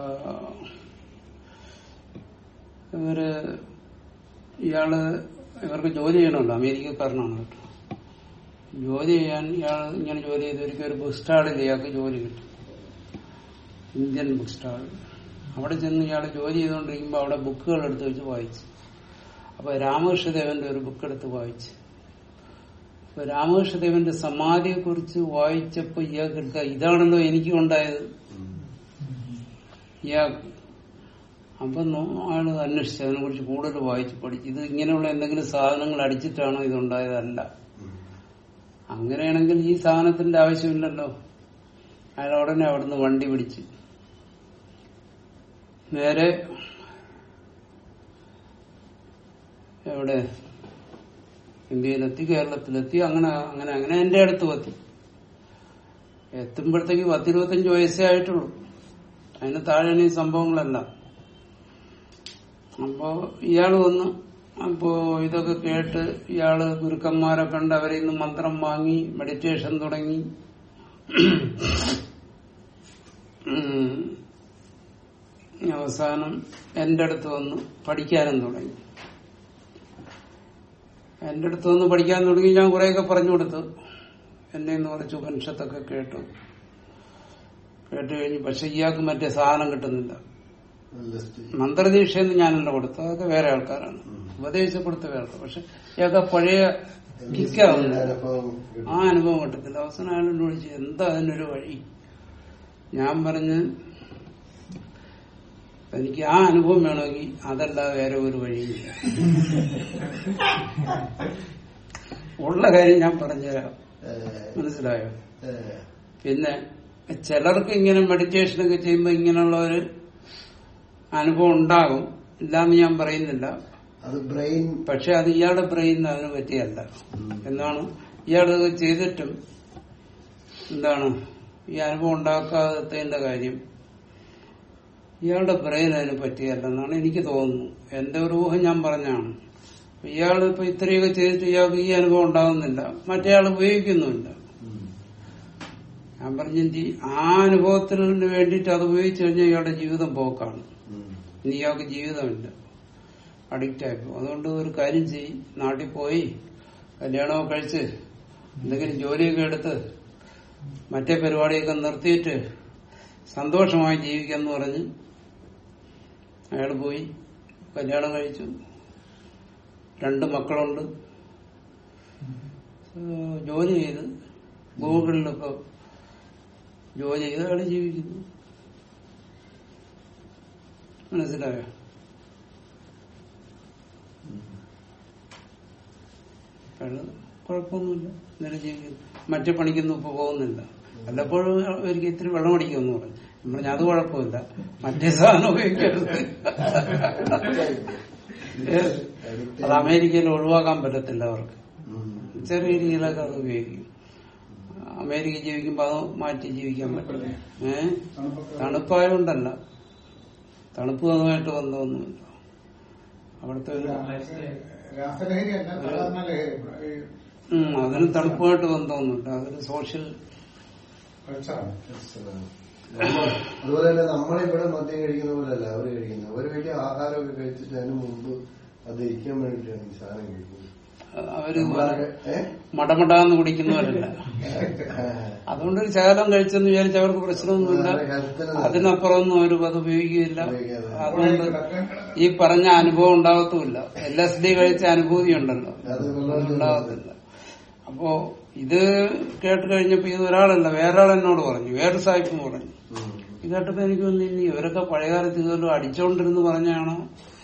A: ഇവര് ഇയാള് ഇവർക്ക് ജോലി ചെയ്യണമല്ലോ അമേരിക്കക്കാരനാണ് കേട്ടോ ജോലി ചെയ്യാൻ ഇയാൾ ഇങ്ങനെ ജോലി ചെയ്ത് ഒരിക്കൽ ഒരു ബുക്ക് സ്റ്റാളിൽ ഇയാൾക്ക് ജോലി കിട്ടി ഇന്ത്യൻ ബുക്ക് സ്റ്റാൾ അവിടെ ചെന്ന് ഇയാൾ ജോലി ചെയ്തുകൊണ്ടിരിക്കുമ്പോൾ അവിടെ ബുക്കുകൾ എടുത്ത് വെച്ച് വായിച്ചു അപ്പൊ രാമകൃഷ്ണദേവന്റെ ഒരു ബുക്ക് എടുത്ത് വായിച്ചു അപ്പൊ രാമകൃഷ്ണദേവന്റെ സമാധിയെ കുറിച്ച് വായിച്ചപ്പോ ഇയാൾക്ക് എടുക്കുക ഇതാണല്ലോ എനിക്കും ഉണ്ടായത് ഇയാൾക്ക് അപ്പൊ നോ- ആള് അന്വേഷിച്ചു അതിനെ കുറിച്ച് കൂടുതൽ വായിച്ച് പഠിച്ചു ഇത് ഇങ്ങനെയുള്ള എന്തെങ്കിലും സാധനങ്ങൾ അടിച്ചിട്ടാണോ ഇതുണ്ടായതല്ല അങ്ങനെയാണെങ്കിൽ ഈ സാധനത്തിന്റെ ആവശ്യമില്ലല്ലോ അയാൾ ഉടനെ അവിടുന്ന് വണ്ടി പിടിച്ച് നേരെ എവിടെ ഇന്ത്യയിലെത്തി കേരളത്തിലെത്തി അങ്ങനെ അങ്ങനെ അങ്ങനെ എന്റെ അടുത്ത് എത്തി എത്തുമ്പോഴത്തേക്ക് പത്തിരുപത്തഞ്ച് വയസ്സേ ആയിട്ടുള്ളൂ അതിന് താഴെയാണ് ഈ സംഭവങ്ങളെല്ലാം അപ്പോ ഇയാള് വന്നു അപ്പോ ഇതൊക്കെ കേട്ട് ഇയാള് ഗുരുക്കന്മാരെ കണ്ട് അവരിൽ നിന്ന് മന്ത്രം വാങ്ങി മെഡിറ്റേഷൻ തുടങ്ങി ഉം. അവസാനം എന്റെ അടുത്ത് വന്ന് പഠിക്കാനും തുടങ്ങി എന്റെ അടുത്ത് വന്ന് പഠിക്കാൻ തുടങ്ങി ഞാൻ കുറെയൊക്കെ പറഞ്ഞു കൊടുത്തു എന്നെ നിന്ന് കുറച്ച് ഉപനിഷത്തൊക്കെ കേട്ടു കേട്ട് കഴിഞ്ഞു പക്ഷെ ഇയാൾക്ക് മറ്റേ സാധനം കിട്ടുന്നില്ല
B: ലിസ്റ്റ്
A: മന്ത്രദീക്ഷയെന്ന് ഞാനല്ല കൊടുത്തത് അതൊക്കെ വേറെ ആൾക്കാരാണ് ഉപദേശം കൊടുത്ത വേറെ ആൾക്കാർ. പക്ഷെ ഇയാൾക്ക് ആ പഴയ കിക്കാവുന്നില്ല
B: അനുഭവം കിട്ടും.
A: ആ അനുഭവം കിട്ടത്തില്ല അവസാനം അയാളോട് ചോദിച്ചു എന്താ അതിനൊരു വഴി ഞാൻ പറഞ്ഞ് എനിക്ക് ആ അനുഭവം വേണമെങ്കിൽ അതല്ല വേറെ ഒരു വഴിയില്ല ഉള്ള കാര്യം ഞാൻ പറഞ്ഞുതരാം
B: ഏഹ്,
A: മനസ്സിലായോ
B: ഏഹ്,
A: പിന്നെ ചിലർക്ക് ഇങ്ങനെ മെഡിറ്റേഷനൊക്കെ ചെയ്യുമ്പോൾ ഇങ്ങനെയുള്ള ഒരു അനുഭവം ഉണ്ടാകും ഇല്ലാന്ന് ഞാൻ പറയുന്നില്ല
B: അത് ബ്രെയിൻ
A: പക്ഷെ അത് ഇയാളുടെ ബ്രെയിനിന് അതിന് പറ്റിയല്ല എന്നാണ് ഇയാൾ ഇത് ചെയ്തിട്ടും എന്താണ് ഈ അനുഭവം ഉണ്ടാക്കാത്തതിന്റെ കാര്യം ഇയാളുടെ ബ്രെയിൻ അതിന് പറ്റിയല്ലെന്നാണ് എനിക്ക് തോന്നുന്നു എന്റെ ഒരു ഊഹം ഞാൻ പറഞ്ഞാണ് ഇയാൾ ഇപ്പൊ ഇത്രയൊക്കെ ചെയ്തിട്ട് ഇയാൾക്ക് ഈ അനുഭവം ഉണ്ടാകുന്നില്ല മറ്റേ ആൾ ഉപയോഗിക്കുന്നുമില്ല ഞാൻ പറഞ്ഞു ആ അനുഭവത്തിന് വേണ്ടിയിട്ട് അത് ഉപയോഗിച്ചു കഴിഞ്ഞാൽ ഇയാളുടെ ജീവിതം പോക്കാണ് ഇനി ഇയാൾക്ക് ജീവിതമില്ല അഡിക്റ്റ് ആയിപ്പോ അതുകൊണ്ട് ഒരു കാര്യം ചെയ്യും നാട്ടിൽ പോയി കല്യാണമൊക്കെ കഴിച്ച് എന്തെങ്കിലും ജോലിയൊക്കെ എടുത്ത് മറ്റേ പരിപാടിയൊക്കെ നിർത്തിയിട്ട് സന്തോഷമായി ജീവിക്കാന്ന് പറഞ്ഞ് അയാൾ പോയി കല്യാണം കഴിച്ചു രണ്ട് മക്കളുണ്ട് ഏഹ് ജോലി ചെയ്ത് ഗൂഗിളിലൊക്കെ ജോലി ചെയ്ത് അയാൾ ജീവിക്കുന്നു മനസ്സിലായോ അയാള് കുഴപ്പമൊന്നുമില്ല ഇന്നലെ ജീവിക്കുന്നു മറ്റു പണിക്കൊന്നും ഇപ്പൊ പോകുന്നില്ല വല്ലപ്പോഴും എനിക്ക് ഇത്തിരി വെള്ളം അടിക്കുമെന്ന് പറഞ്ഞു ഞാൻ പറഞ്ഞു അത് കുഴപ്പമില്ല മറ്റേ സാധനം ഉപയോഗിക്കരുത് ഏ, അത് അമേരിക്കയിൽ ഒഴിവാക്കാൻ പറ്റത്തില്ല അവർക്ക് ചെറിയ രീതിയിലൊക്കെ അത് ഉപയോഗിക്കും അമേരിക്ക ജീവിക്കുമ്പോ അത് മാറ്റി ജീവിക്കാൻ പറ്റില്ല ഏഹ് തണുപ്പായോണ്ടല്ല തണുപ്പ് അതുമായിട്ട് ബന്ധമൊന്നുമില്ല അവിടുത്തെ ഒരു
D: രാസലഹരി അല്ല സാധാരണ ലഹരി ഈ
A: ഉം, അതിന് തണുപ്പുമായിട്ട് ബന്ധമൊന്നുമില്ല അതൊരു സോഷ്യൽ
D: കൾച്ചറാണ്
B: അതുപോലെ തന്നെ നമ്മളിവിടെ മദ്യം കഴിക്കുന്ന പോലെയല്ല അവര് കഴിക്കുന്നത് അവര് വലിയ ആഹാരമൊക്കെ കഴിച്ചിട്ട് അതിന് മുമ്പ് അത് ഇരിക്കാൻ വേണ്ടിയിട്ടാണ് ഈ സാധനം കഴിക്കുന്നത്
A: അവര്
B: നമ്മളൊക്കെ, ഏ?
A: മടമടാന്ന് കുടിക്കുന്നവരല്ല
B: ആ.
A: അതുകൊണ്ടൊരു ശകലം കഴിച്ചെന്ന് വിചാരിച്ച് അവർക്ക് പ്രശ്നമൊന്നുമില്ല
B: അവരുടെ ഹെൽത്തിന്
A: അതിനപ്പുറമൊന്നും അവർ അത് ഉപയോഗിക്കുകയില്ല
B: ഉപയോഗിക്കാതെ.
A: അതുകൊണ്ട് ഈ പറഞ്ഞ അനുഭവം ഉണ്ടാകത്തുമില്ല എൽ എസ് ഡി കഴിച്ച അനുഭൂതി ഉണ്ടല്ലോ
B: അത് വെള്ളം
A: ഉണ്ടാകത്തില്ല അപ്പോ ഇത് കേട്ട് കഴിഞ്ഞപ്പോ ഇത് ഒരാളല്ല വേറൊരാൾ എന്നോട് പറഞ്ഞു വേറെ സാഹിബും പറഞ്ഞു
B: ഉം.
A: ഇത് കേട്ടപ്പോ എനിക്ക് തോന്നി ഇനി ഇവരൊക്കെ പഴയകാലത്ത് ഇതുവല്ലോ അടിച്ചോണ്ടിരുന്ന് പറഞ്ഞാണോ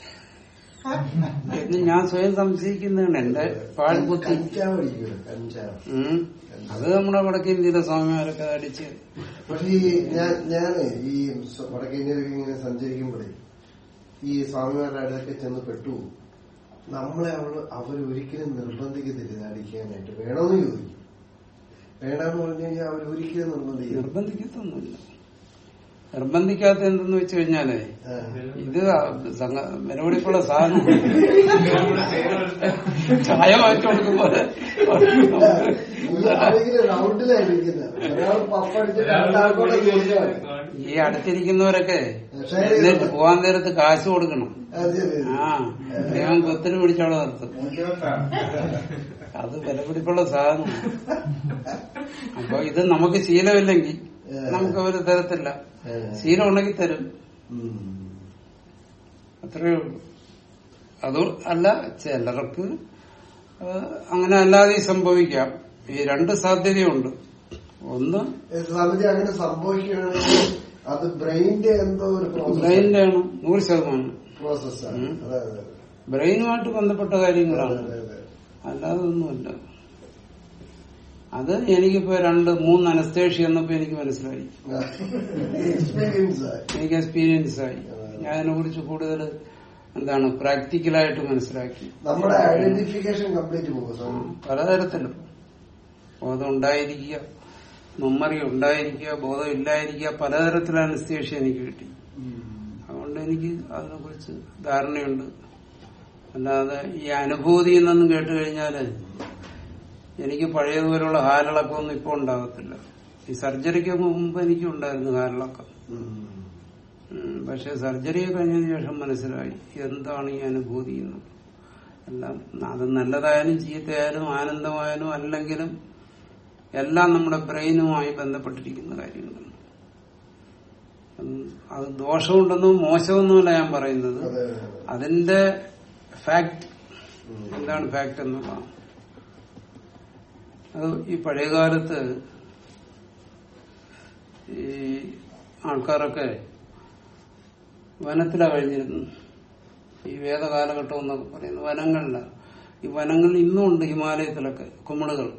A: എന്ന് ഞാൻ സ്വയം സംശയിക്കുന്നതാണ് എന്റെ പാഴ്ബുദ്ധി
B: കഞ്ചാവ് അടിക്കൂല കഞ്ചാവ്
A: ഉം. അത് നമ്മുടെ വടക്കേ ഇന്ത്യയിലെ സ്വാമിമാരൊക്കെ അടിച്ച്
B: പക്ഷെ ഈ ഞാൻ ഞാന് ഈ സ്വ- വടക്കേ ഇന്ത്യയിലൊക്കെ ഇങ്ങനെ സഞ്ചരിക്കുമ്പോഴേ ഈ സ്വാമിമാരുടെ അടുത്തൊക്കെ ചെന്ന് പെട്ടു നമ്മളെ അവള് അവരൊരിക്കലും നിർബന്ധിക്കത്തില്ല ഇത് അടിക്കാനായിട്ട് വേണമെന്ന് ചോദിക്കും വേണമെന്ന് പറഞ്ഞു കഴിഞ്ഞാൽ അവർ ഒരിക്കലും നിർബന്ധിക്കും
A: നിർബന്ധിക്കത്തൊന്നുമില്ല നിർബന്ധിക്കാത്ത എന്തെന്ന് വെച്ച് കഴിഞ്ഞാലേ ഇത് സംഘ- വിലപിടിപ്പുള്ള സാധനം ചായ മാറ്റി കൊടുക്കുമ്പോലെ
B: റൗണ്ടിലായിരിക്കുന്നത് ഒരാൾ പപ്പടിച്ചിട്ട് രണ്ടാൾക്കൂടെ കൊടുക്കാൻ
A: ഈ അടുത്തിരിക്കുന്നവരൊക്കെ
B: പക്ഷേ
A: എന്നിട്ട് പോവാൻ നേരത്ത് കാശ് കൊടുക്കണം
B: അതെ അതെ
A: ആ അദ്ദേഹം കൊത്തിന് പിടിച്ചവിടെ നിർത്തും അത് വിലപിടിപ്പുള്ള സാധനം അപ്പൊ ഇത് നമുക്ക് ശീലമില്ലെങ്കിൽ നമുക്ക് അവര് തരത്തില്ല ശീലം ഉണ്ടെങ്കിൽ തരും
B: ഉം.
A: അത്രയേ ഉള്ളൂ അത് അല്ല ചിലർക്ക് ആ, അങ്ങനെ അല്ലാതെ സംഭവിക്കാം ഈ രണ്ട് സാധ്യതയുണ്ട് ഒന്ന്
B: സമിതി അങ്ങനെ സംഭവിക്കുകയാണെങ്കിൽ അത് ബ്രെയിന്റെ എന്തോ ഒരു പ്രോസസ്
A: ബ്രെയിനിന്റെ ആണ് നൂറ് ശതമാനം
B: പ്രോസസ്സാണ്
A: ഉം.
B: അതെ അതെ
A: ബ്രെയിനുമായിട്ട് ബന്ധപ്പെട്ട കാര്യങ്ങളാണ്
B: അതെ, അതെ.
A: അല്ലാതെ ഒന്നുമില്ല അത് എനിക്കിപ്പോ രണ്ട് മൂന്ന് അനസ്തേഷി എന്നപ്പോ എനിക്ക് മനസ്സിലായി
B: എക്സ്പീരിയൻസ് ആയി
A: എനിക്ക് എക്സ്പീരിയൻസ് ആയി ഞാൻ അതിനെ കുറിച്ച് കൂടുതൽ എന്താണ് പ്രാക്ടിക്കലായിട്ട് മനസ്സിലാക്കി
B: നമ്മുടെ ഐഡന്റിഫിക്കേഷൻ കംപ്ലീറ്റ് പോകും സ്വാമി.
A: പലതരത്തിലും ബോധം ഉണ്ടായിരിക്കുക മെമ്മറി ഉണ്ടായിരിക്കുക ബോധം ഇല്ലായിരിക്കുക പലതരത്തിൽ അനസ്തേഷ്യ എനിക്ക് കിട്ടി അതുകൊണ്ട് എനിക്ക് അതിനെ കുറിച്ച് ധാരണയുണ്ട് അല്ലാതെ ഈ അനുഭൂതി എന്നൊന്നും കേട്ട് കഴിഞ്ഞാല് എനിക്ക് പഴയതുപോലുള്ള ഹാലിളക്കമൊന്നും ഇപ്പൊ ഉണ്ടാകത്തില്ല ഈ സർജറിക്ക് മുമ്പ് എനിക്ക് ഉണ്ടായിരുന്നു ഹാലിളക്കം
B: ഉം.
A: ഉം, പക്ഷെ സർജറി കഴിഞ്ഞതിന് ശേഷം മനസ്സിലായി എന്താണ് ഈ അനുഭൂതി എന്ന് എല്ലാം അത് നല്ലതായാലും ചീത്തയായാലും ആനന്ദമായാലും അല്ലെങ്കിലും എല്ലാം നമ്മുടെ ബ്രെയിനുമായി ബന്ധപ്പെട്ടിരിക്കുന്ന കാര്യങ്ങളാണ് ഉം, അത് ദോഷമുണ്ടെന്നോ മോശമൊന്നുമല്ല ഞാൻ പറയുന്നത്
B: അതെ, അതെ, അതെ.
A: അതിന്റെ ഫാക്ട്
B: ഉം.
A: എന്താണ് ഫാക്ട് എന്നുള്ളതാണ് അത് ഈ പഴയകാലത്ത് ഈ ആൾക്കാരൊക്കെ വനത്തിലാ കഴിഞ്ഞിരുന്നു ഈ വേദകാലഘട്ടം എന്നൊക്കെ പറയുന്നത് വനങ്ങളില ഈ വനങ്ങളിൽ ഇന്നും ഉണ്ട് ഹിമാലയത്തിലൊക്കെ കുമിളുകൾ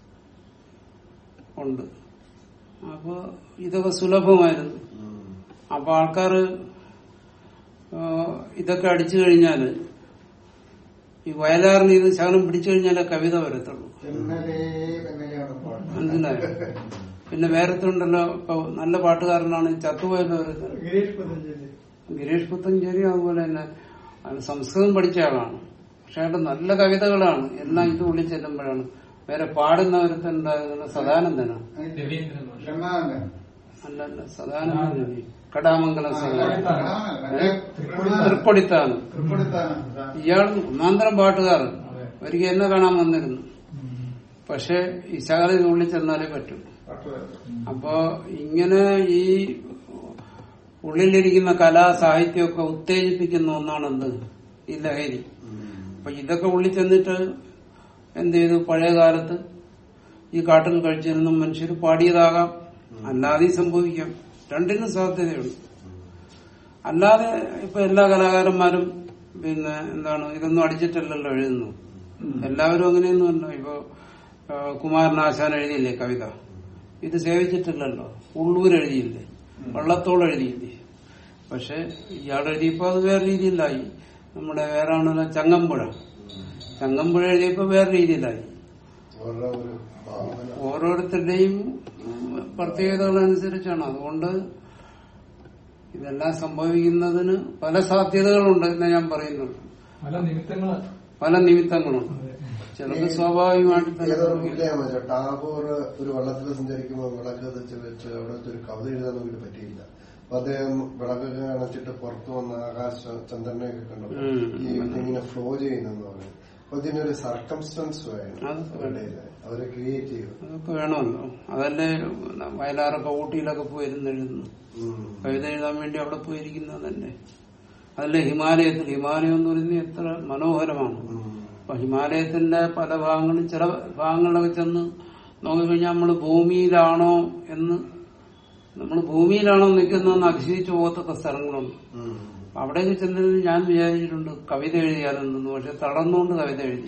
A: ഉണ്ട് അപ്പൊ ഇതൊക്കെ സുലഭമായിരുന്നു
B: ഉം.
A: അപ്പൊ ആൾക്കാര് ആ, ഇതൊക്കെ അടിച്ചു കഴിഞ്ഞാല് ഈ വയലാറിന് ഇത് ശകലം പിടിച്ചു കഴിഞ്ഞാലേ കവിത വരത്തുള്ളൂ
D: തെന്നലേ തെന്നലെയാണ് പാടുന്നത്
A: മനസ്സിലായോ പിന്നെ വേറെത്തുണ്ടല്ലോ ഇപ്പൊ നല്ല പാട്ടുകാരനാണ് ഈ ചത്തുപോയല്ലോ ഒരുത്തൻ.
C: ഗിരീഷ് പതഞ്ജലി
A: ഗിരീഷ് പുത്തഞ്ചേരി അതുപോലെ തന്നെ അയാൾ സംസ്കൃതം പഠിച്ച ആളാണ് പക്ഷെ അയാളുടെ നല്ല കവിതകളാണ് എല്ലാം ഇത് ഉള്ളിൽ ചെല്ലുമ്പോഴാണ് വേറെ പാടുന്ന ഒരുത്തുണ്ടായിരുന്ന സദാനന്ദനാണ്
F: രവീന്ദ്രൻ മാഷ്.
D: രമാനന്ദൻ
A: അല്ലല്ല സദാനന്ദൻ കടാമംഗലം സദാനന്ദൻ
D: മറ്റേ
A: തൃക്കൊടിത്താണ്
D: തൃപ്പടിത്താണ്
A: ഇയാൾ ഒന്നാന്തരം പാട്ടുകാരൻ ഒരിക്കൽ എന്നെ കാണാൻ വന്നിരുന്നു പക്ഷെ ഈ ശകല ഉള്ളിൽ ചെന്നാലേ പറ്റൂ അപ്പോ ഇങ്ങനെ ഈ ഉള്ളിലിരിക്കുന്ന കലാ സാഹിത്യമൊക്കെ ഉത്തേജിപ്പിക്കുന്ന ഒന്നാണ് എന്ത് ഈ ലഹരി അപ്പൊ ഇതൊക്കെ ഉള്ളിൽ ചെന്നിട്ട് എന്ത് ചെയ്തു പഴയ കാലത്ത് ഈ കാട്ടിൽ കഴിച്ചിരുന്ന മനുഷ്യർ പാടിയതാകാം അല്ലാതെ സംഭവിക്കാം രണ്ടിനും സാധ്യതയുണ്ട് അല്ലാതെ ഇപ്പൊ എല്ലാ കലാകാരന്മാരും പിന്നെ എന്താണ് ഇതൊന്നും അടിച്ചിട്ടല്ലല്ലോ എഴുതുന്നു എല്ലാവരും അങ്ങനെയൊന്നുമല്ല ഇപ്പൊ ആ, കുമാരനാശാൻ എഴുതിയില്ലേ കവിത ഇത് സേവിച്ചിട്ടില്ലല്ലോ ഉള്ളൂർ എഴുതിയില്ലേ വള്ളത്തോൾ എഴുതിയില്ലേ പക്ഷെ ഇയാൾ എഴുതിയപ്പോ അത് വേറെ രീതിയിലായി നമ്മുടെ വേറെ ആണല്ലോ ചങ്ങമ്പുഴ ചങ്ങമ്പുഴ എഴുതിയപ്പോ വേറെ രീതിയിലായി
B: അവരുടെ ഒരു ഭാവന
A: ഓരോരുത്തരുടെയും ഉം, പ്രത്യേകതകളനുസരിച്ചാണ് അതുകൊണ്ട് ഇതെല്ലാം സംഭവിക്കുന്നതിന് പല സാധ്യതകളുണ്ട് എന്ന് ഞാൻ പറയുന്നുള്ളൂ
F: പല നിമിത്തങ്ങള്
A: പല നിമിത്തങ്ങളുണ്ട് ചിലത് സ്വാഭാവികമായിട്ട് തന്നെ
B: ഏതൊരു
A: സംഭവിക്കും.
B: പുള്ളിയാ മതി ടാഗോർ ഒരു വെള്ളത്തിൽ സഞ്ചരിക്കുമ്പോൾ വിളക്ക് വെച്ച് വെച്ച് അവിടുത്തെ ഒരു കവിത എഴുതാൻ വേണ്ടി പറ്റിയില്ല അപ്പൊ അദ്ദേഹം വിളക്കൊക്കെ അണച്ചിട്ട് പുറത്തു വന്ന ആകാശ ചന്ദ്രനെയൊക്കെ കണ്ടു
A: ഉം.
B: ഈ ഇങ്ങനെ ഫ്ലോ ചെയ്യുന്നെന്ന് പറഞ്ഞു അപ്പൊ ഇതിനൊരു സർക്കംസ്റ്റൻസ് വേണം
A: അത്
B: അവരുടെ ഇത്. അവരെ ക്രിയേറ്റ് ചെയ്തു
A: അതൊക്കെ വേണമല്ലോ അതല്ലേ വയലാറൊക്കെ ഊട്ടിയിലൊക്കെ പോയിരുന്ന് എഴുതുന്നു
B: ഉം.
A: കവിത എഴുതാൻ വേണ്ടി അവിടെ പോയിരിക്കുന്നതല്ലേ അതല്ലേ ഹിമാലയത്തിൽ ഹിമാലയം എന്ന് പറയുന്നത് എത്ര മനോഹരമാണ്
B: ഉം.
A: അപ്പൊ ഹിമാലയത്തിന്റെ പല ഭാഗങ്ങളും ചില ഭാഗങ്ങളിലൊക്കെ ചെന്ന് നോക്കിക്കഴിഞ്ഞാൽ നമ്മൾ ഭൂമിയിലാണോ എന്ന് നമ്മൾ ഭൂമിയിലാണോ നിൽക്കുന്നതെന്ന് അതിശയിച്ചു പോകത്തക്ക സ്ഥലങ്ങളുണ്ട്
B: ഉം.
A: അവിടേക്ക് ചെന്നിട്ട് ഞാൻ വിചാരിച്ചിട്ടുണ്ട് കവിത എഴുതിയാലെന്നു പക്ഷെ തടർന്നുകൊണ്ട് കവിത എഴുതി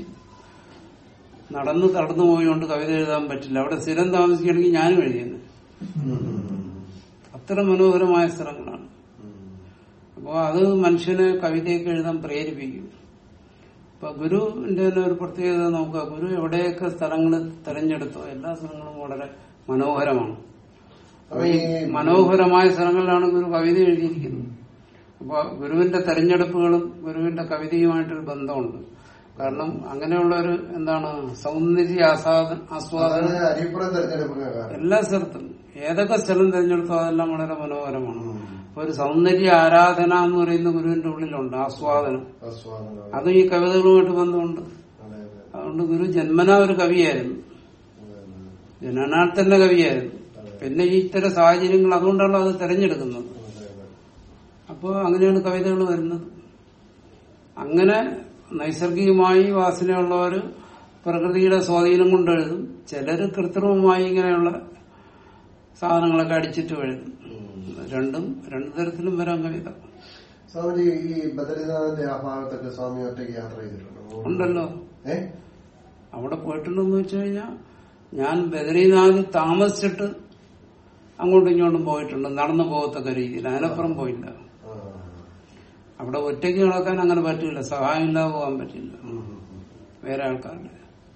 A: നടന്ന് തടന്നു പോയോണ്ട് കവിത എഴുതാൻ പറ്റില്ല അവിടെ സ്ഥിരം താമസിക്കുകയാണെങ്കിൽ ഞാനും എഴുതിയെന്ന്
B: ഉം.
A: അത്ര മനോഹരമായ സ്ഥലങ്ങളാണ്
B: ഉം.
A: അപ്പോൾ അത് മനുഷ്യനെ കവിതയൊക്കെ എഴുതാൻ പ്രേരിപ്പിക്കും ഇപ്പൊ ഗുരുവിന്റെ തന്നെ ഒരു പ്രത്യേകത നോക്കുക ഗുരു എവിടെയൊക്കെ സ്ഥലങ്ങൾ തെരഞ്ഞെടുത്തോ എല്ലാ സ്ഥലങ്ങളും വളരെ മനോഹരമാണ്
B: അപ്പൊ ഈ
A: മനോഹരമായ സ്ഥലങ്ങളിലാണ് ഗുരു കവിത എഴുതിയിരിക്കുന്നത് അപ്പൊ ഗുരുവിന്റെ തെരഞ്ഞെടുപ്പുകളും ഗുരുവിന്റെ കവിതയുമായിട്ടൊരു ബന്ധമുണ്ട് കാരണം അങ്ങനെയുള്ള ഒരു എന്താണ് സൗന്ദര്യ ആസ്വാദ ആസ്വാദനം
B: അതാണ് അരിപ്പുറം തെരഞ്ഞെടുപ്പിന് കാരണം
A: എല്ലാ സ്ഥലത്തും ഏതൊക്കെ സ്ഥലം തിരഞ്ഞെടുത്തോ അതെല്ലാം വളരെ മനോഹരമാണ്
B: ഉം.
A: അപ്പൊ ഒരു സൗന്ദര്യ ആരാധന എന്ന് പറയുന്ന ഗുരുവിന്റെ ഉള്ളിലുണ്ട് ആസ്വാദനം
B: ആസ്വാദനം
A: അതും ഈ കവിതകളുമായിട്ട് ബന്ധമുണ്ട്
B: അതെ അതെ
A: അതുകൊണ്ട് ഗുരു ജന്മനാ ഒരു കവിയായിരുന്നു
B: അതെ, അതെ.
A: ജനനാൽ തന്നെ കവിയായിരുന്നു പിന്നെ ഈ ഇത്തരം സാഹചര്യങ്ങൾ അതുകൊണ്ടാണ് അത് തെരഞ്ഞെടുക്കുന്നത്
B: അതെ, അതെ.
A: അപ്പോൾ അങ്ങനെയാണ് കവിതകൾ വരുന്നത് അങ്ങനെ നൈസർഗികമായി വാസനയുള്ളവർ പ്രകൃതിയുടെ സ്വാധീനം കൊണ്ട് എഴുതും ചിലര് കൃത്രിമമായി ഇങ്ങനെയുള്ള സാധനങ്ങളൊക്കെ അടിച്ചിട്ട് എഴുതും രണ്ടും രണ്ടു തരത്തിലും വരാൻ കവിത
B: സ്വാമിജി ഈ ബദരിനാഥിന്റെ ആ ഭാഗത്തൊക്കെ സ്വാമി ഒറ്റയ്ക്ക് യാത്ര ചെയ്തിട്ടുണ്ടോ
A: ഉണ്ടല്ലോ
B: ഏ
A: അവിടെ പോയിട്ടുണ്ടെന്ന് വെച്ച് കഴിഞ്ഞാൽ ഞാൻ ബദരീനാഥ് താമസിച്ചിട്ട് അങ്ങോട്ടും ഇങ്ങോട്ടും പോയിട്ടുണ്ട് നടന്നു പോകത്തക്ക രീതിയിൽ അതിനപ്പുറം പോയില്ല
B: ആ.
A: അവിടെ ഒറ്റയ്ക്ക് നടക്കാൻ അങ്ങനെ പറ്റില്ല സഹായമില്ലാതെ പോകാൻ പറ്റില്ല
B: ഉം, ഉം, ഉം.
A: വേറെ ആൾക്കാരുടെ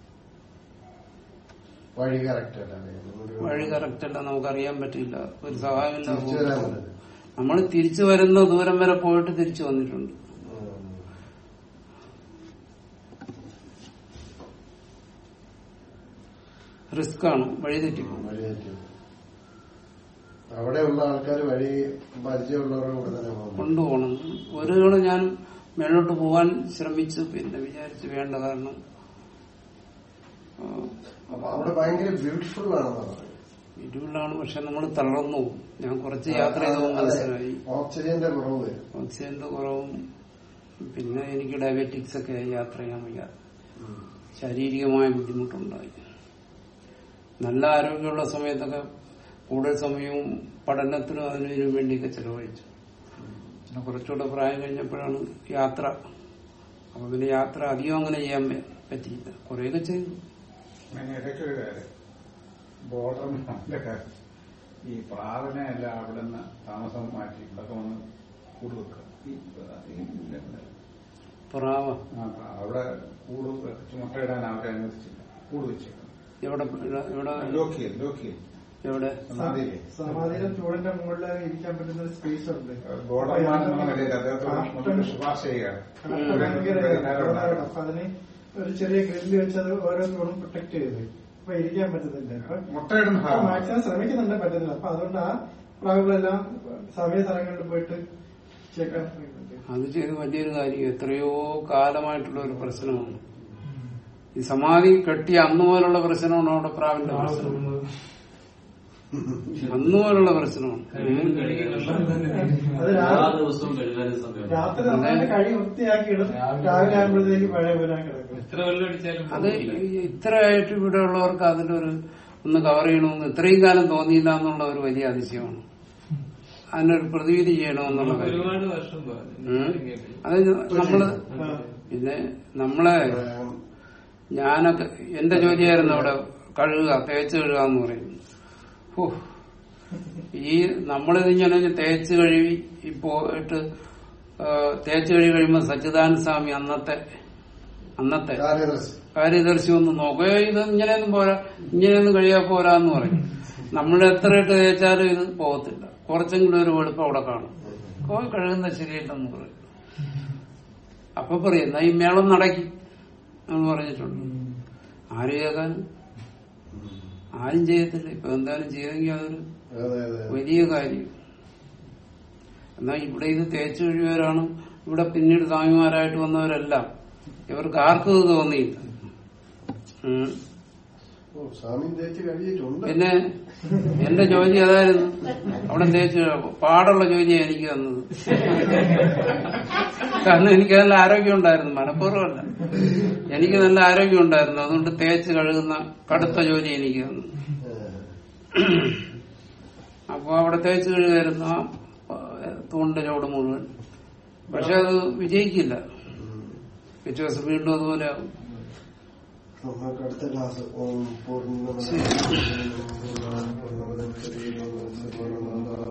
B: വഴി കറക്റ്റ് അല്ല അല്ലേ? നമുക്ക്
A: വഴി കറക്റ്റ് അല്ല നമുക്കറിയാൻ പറ്റില്ല ഒരു സഹായമില്ലാതെ
B: തിരിച്ചു വരാൻ
A: പോകും
B: പറ്റില്ല.
A: നമ്മൾ തിരിച്ചു വരുന്ന ദൂരം വരെ പോയിട്ട് തിരിച്ചു വന്നിട്ടുണ്ട്
B: ഉം.
A: റിസ്ക് ആണ് വഴി തെറ്റിപ്പോകും
B: വഴി തെറ്റി. അവിടെയുള്ള ആൾക്കാർ വഴി പരിചയമുള്ളവരുടെ കൂടെ തന്നെ പോകും
A: കൊണ്ടുപോകണം ഒരു തവണ ഞാൻ മേലോട്ട് പോകാൻ ശ്രമിച്ചു പിന്നെ വിചാരിച്ചു വേണ്ട കാരണം ആ,
B: അപ്പൊ അവിടെ ഭയങ്കര ബ്യൂട്ടിഫുൾ ആണെന്നാണ് പറയുന്നത്
A: ഇരുവിലാണ് പക്ഷെ നമ്മൾ തളർന്നു പോകും ഞാൻ കുറച്ച് യാത്ര ചെയ്തപ്പോൾ മനസ്സിലായി
B: ഓക്സിജന്റെ കുറവ് വരും
A: ഓക്സിജന്റെ കുറവും പിന്നെ എനിക്ക് ഡയബറ്റിക്സ് ഒക്കെ ആയി യാത്ര ചെയ്യാൻ വയ്യ ശാരീരികമായ ബുദ്ധിമുട്ടുണ്ടായി നല്ല ആരോഗ്യമുള്ള സമയത്തൊക്കെ കൂടുതൽ സമയവും പഠനത്തിനും അതിനും ഇതിനും വേണ്ടിയൊക്കെ ചെലവഴിച്ചു പിന്നെ കുറച്ചുകൂടെ പ്രായം കഴിഞ്ഞപ്പോഴാണ് യാത്ര അപ്പൊ പിന്നെ യാത്ര അധികം അങ്ങനെ ചെയ്യാൻ പ- പറ്റിയില്ല കുറെയൊക്കെ ചെയ്തു
D: അങ്ങനെ ഇടയ്ക്ക് ഒരു കാര്യം ബോർഡറിന്റെ കാര്യം ഈ പ്രാവനെയല്ല അവിടെ നിന്ന് താമസം മാറ്റി ഇതൊക്കെ വന്ന് കൂട് വെക്കുക ഈ ഈ
A: പ്രാവ
D: ആ, അവിടെ കൂട് വെച്ച് മുട്ടയിടാൻ അവരെ അനുവദിച്ചില്ല കൂട് വെച്ചേക്കണം
A: എവിടെ എവിടെ
D: ലോക്കിയൽ ലോക്കിയൽ
A: എവിടെ
D: സമാധിയിലെ
C: സമാധിയിലും ചൂടിന്റെ മുകളിൽ ഇരിക്കാൻ പറ്റുന്ന ഒരു സ്പേസ് ഉണ്ട്
D: ബോർഡർമാൻ എന്നുള്ള നിലയിൽ അദ്ദേഹത്തോട് നമുക്ക് ശുപാർശ ചെയ്യുകയാണ്
C: കാഷ്ടം ഭയങ്കര ഇതാണ്. അപ്പൊ അതിന് ഒരു ചെറിയ ഗ്രില്ല് വെച്ച് അത് ഓരോ ചൂടും പ്രൊട്ടക്ട് ചെയ്ത് അപ്പൊ ഇരിക്കാൻ പറ്റുന്നില്ല അപ്പൊ
D: മുട്ടയിടുന്ന ഭാഗം
C: മാക്സിമം ശ്രമിക്കുന്നുണ്ട് പറ്റുന്നില്ല അപ്പൊ അതുകൊണ്ട് ആ പ്രാവുകളെല്ലാം സമയ സ്ഥലങ്ങളിൽ പോയിട്ട് ചേക്കാൻ ശ്രമിക്കുന്നുണ്ട്
A: അത് ചെയ്ത് വലിയൊരു കാര്യം എത്രയോ കാലമായിട്ടുള്ള ഒരു പ്രശ്നമാണ് ഈ സമാധി കെട്ടിയ അന്ന് പോലുള്ള പ്രശ്നമാണ് അവിടെ പ്രാവിന്റെ പ്രശ്നം അന്ന് പോലുള്ള പ്രശ്നമാണ്
C: അത്
G: എല്ലാ
C: രാ-
G: ദിവസവും കഴുകാനും സമയം
C: രാത്രി നന്നായിട്ട് കഴി വൃത്തിയാക്കി ഇടും രാവിലെ ആകുമ്പോഴത്തേക്ക് പഴയ പോലെ കിടക്കും
F: എത്ര വെള്ളം അടിച്ചാലും
A: അത് ഈ- ഇത്രയായിട്ട് ഇവിടെ ഉള്ളവർക്ക് അതിലൊരു ഒന്ന് കവർ ചെയ്യണമെന്ന് ഇത്രയും കാലം തോന്നിയില്ല എന്നുള്ള ഒരു വലിയ അതിശയമാണ് അതിനൊരു പ്രതിവിധി ചെയ്യണമെന്നുള്ള കാര്യം
F: ഒരുപാട് വർഷം
A: ഉം. അത് നമ്മള് പിന്നെ നമ്മളെ ഞാനൊക്കെ എന്റെ ജോലിയായിരുന്നു അവിടെ കഴുകുക തേച്ച് കഴുകുക എന്ന് പറയും ഹോ, ഈ നമ്മളിതിങ്ങനെ തേച്ച് കഴുകി ഈ പോയിട്ട് ആ, തേച്ച് കഴുകി കഴിയുമ്പോ സച്ചിദാനന്ദ സ്വാമി അന്നത്തെ അന്നത്തെ
B: കാര്യദർശി
A: കാര്യദർശി ഒന്ന് നോക്കുക ഇത് ഇങ്ങനെയൊന്നും പോരാ ഇങ്ങനെയൊന്നും കഴിയാ പോരാന്ന് പറയും നമ്മൾ എത്ര ഇട്ട് തേച്ചാലും ഇത് പോകത്തില്ല കുറച്ചെങ്കിലും ഒരു വെളുപ്പം അവിടെ കാണും പോയി കഴുകുന്ന ശരിയല്ലെന്ന് പറയും അപ്പൊ പറയും എന്നാ ഈ മേളം നടക്കി എന്ന് പറഞ്ഞിട്ടുണ്ട് ആര് കേൾക്കാൻ ആരും ചെയ്യത്തില്ല ഇപ്പൊ എന്തായാലും ചെയ്തെങ്കിൽ അതൊരു
B: അതെ അതെ
A: വലിയ കാര്യം എന്നാൽ ഇവിടെ ഇത് തേച്ചു കഴിയുവരാണ് ഇവിടെ പിന്നീട് സ്വാമിമാരായിട്ട് വന്നവരെല്ലാം ഇവർക്ക് ആർക്കും ഇത് തോന്നിയില്ല ഉം.
B: ഓ സ്വാമി തേച്ച് കഴിയിട്ടുണ്ട്
A: പിന്നെ എന്റെ ജോലി അതായിരുന്നു അവിടെ തേച്ച് പാടുള്ള ജോലിയാണ് എനിക്ക് തന്നത് കാരണം എനിക്ക് നല്ല ആരോഗ്യം ഉണ്ടായിരുന്നു മനഃപൂർവ്വമല്ല എനിക്ക് നല്ല ആരോഗ്യം ഉണ്ടായിരുന്നു അതുകൊണ്ട് തേച്ച് കഴുകുന്ന കടുത്ത ജോലി എനിക്ക് തന്നു അപ്പൊ അവിടെ തേച്ച് കഴുകായിരുന്നു ആ തൂണിന്റെ ചോട് മുഴുവൻ പക്ഷെ അത് വിജയിക്കില്ല പിറ്റേ ദിവസം വീണ്ടും അതുപോലെ ആവും
B: നമുക്ക് അടുത്ത ക്ലാസ് ഓം പൂർണ്ണ
A: ശരി.
B: പൂർണ്ണ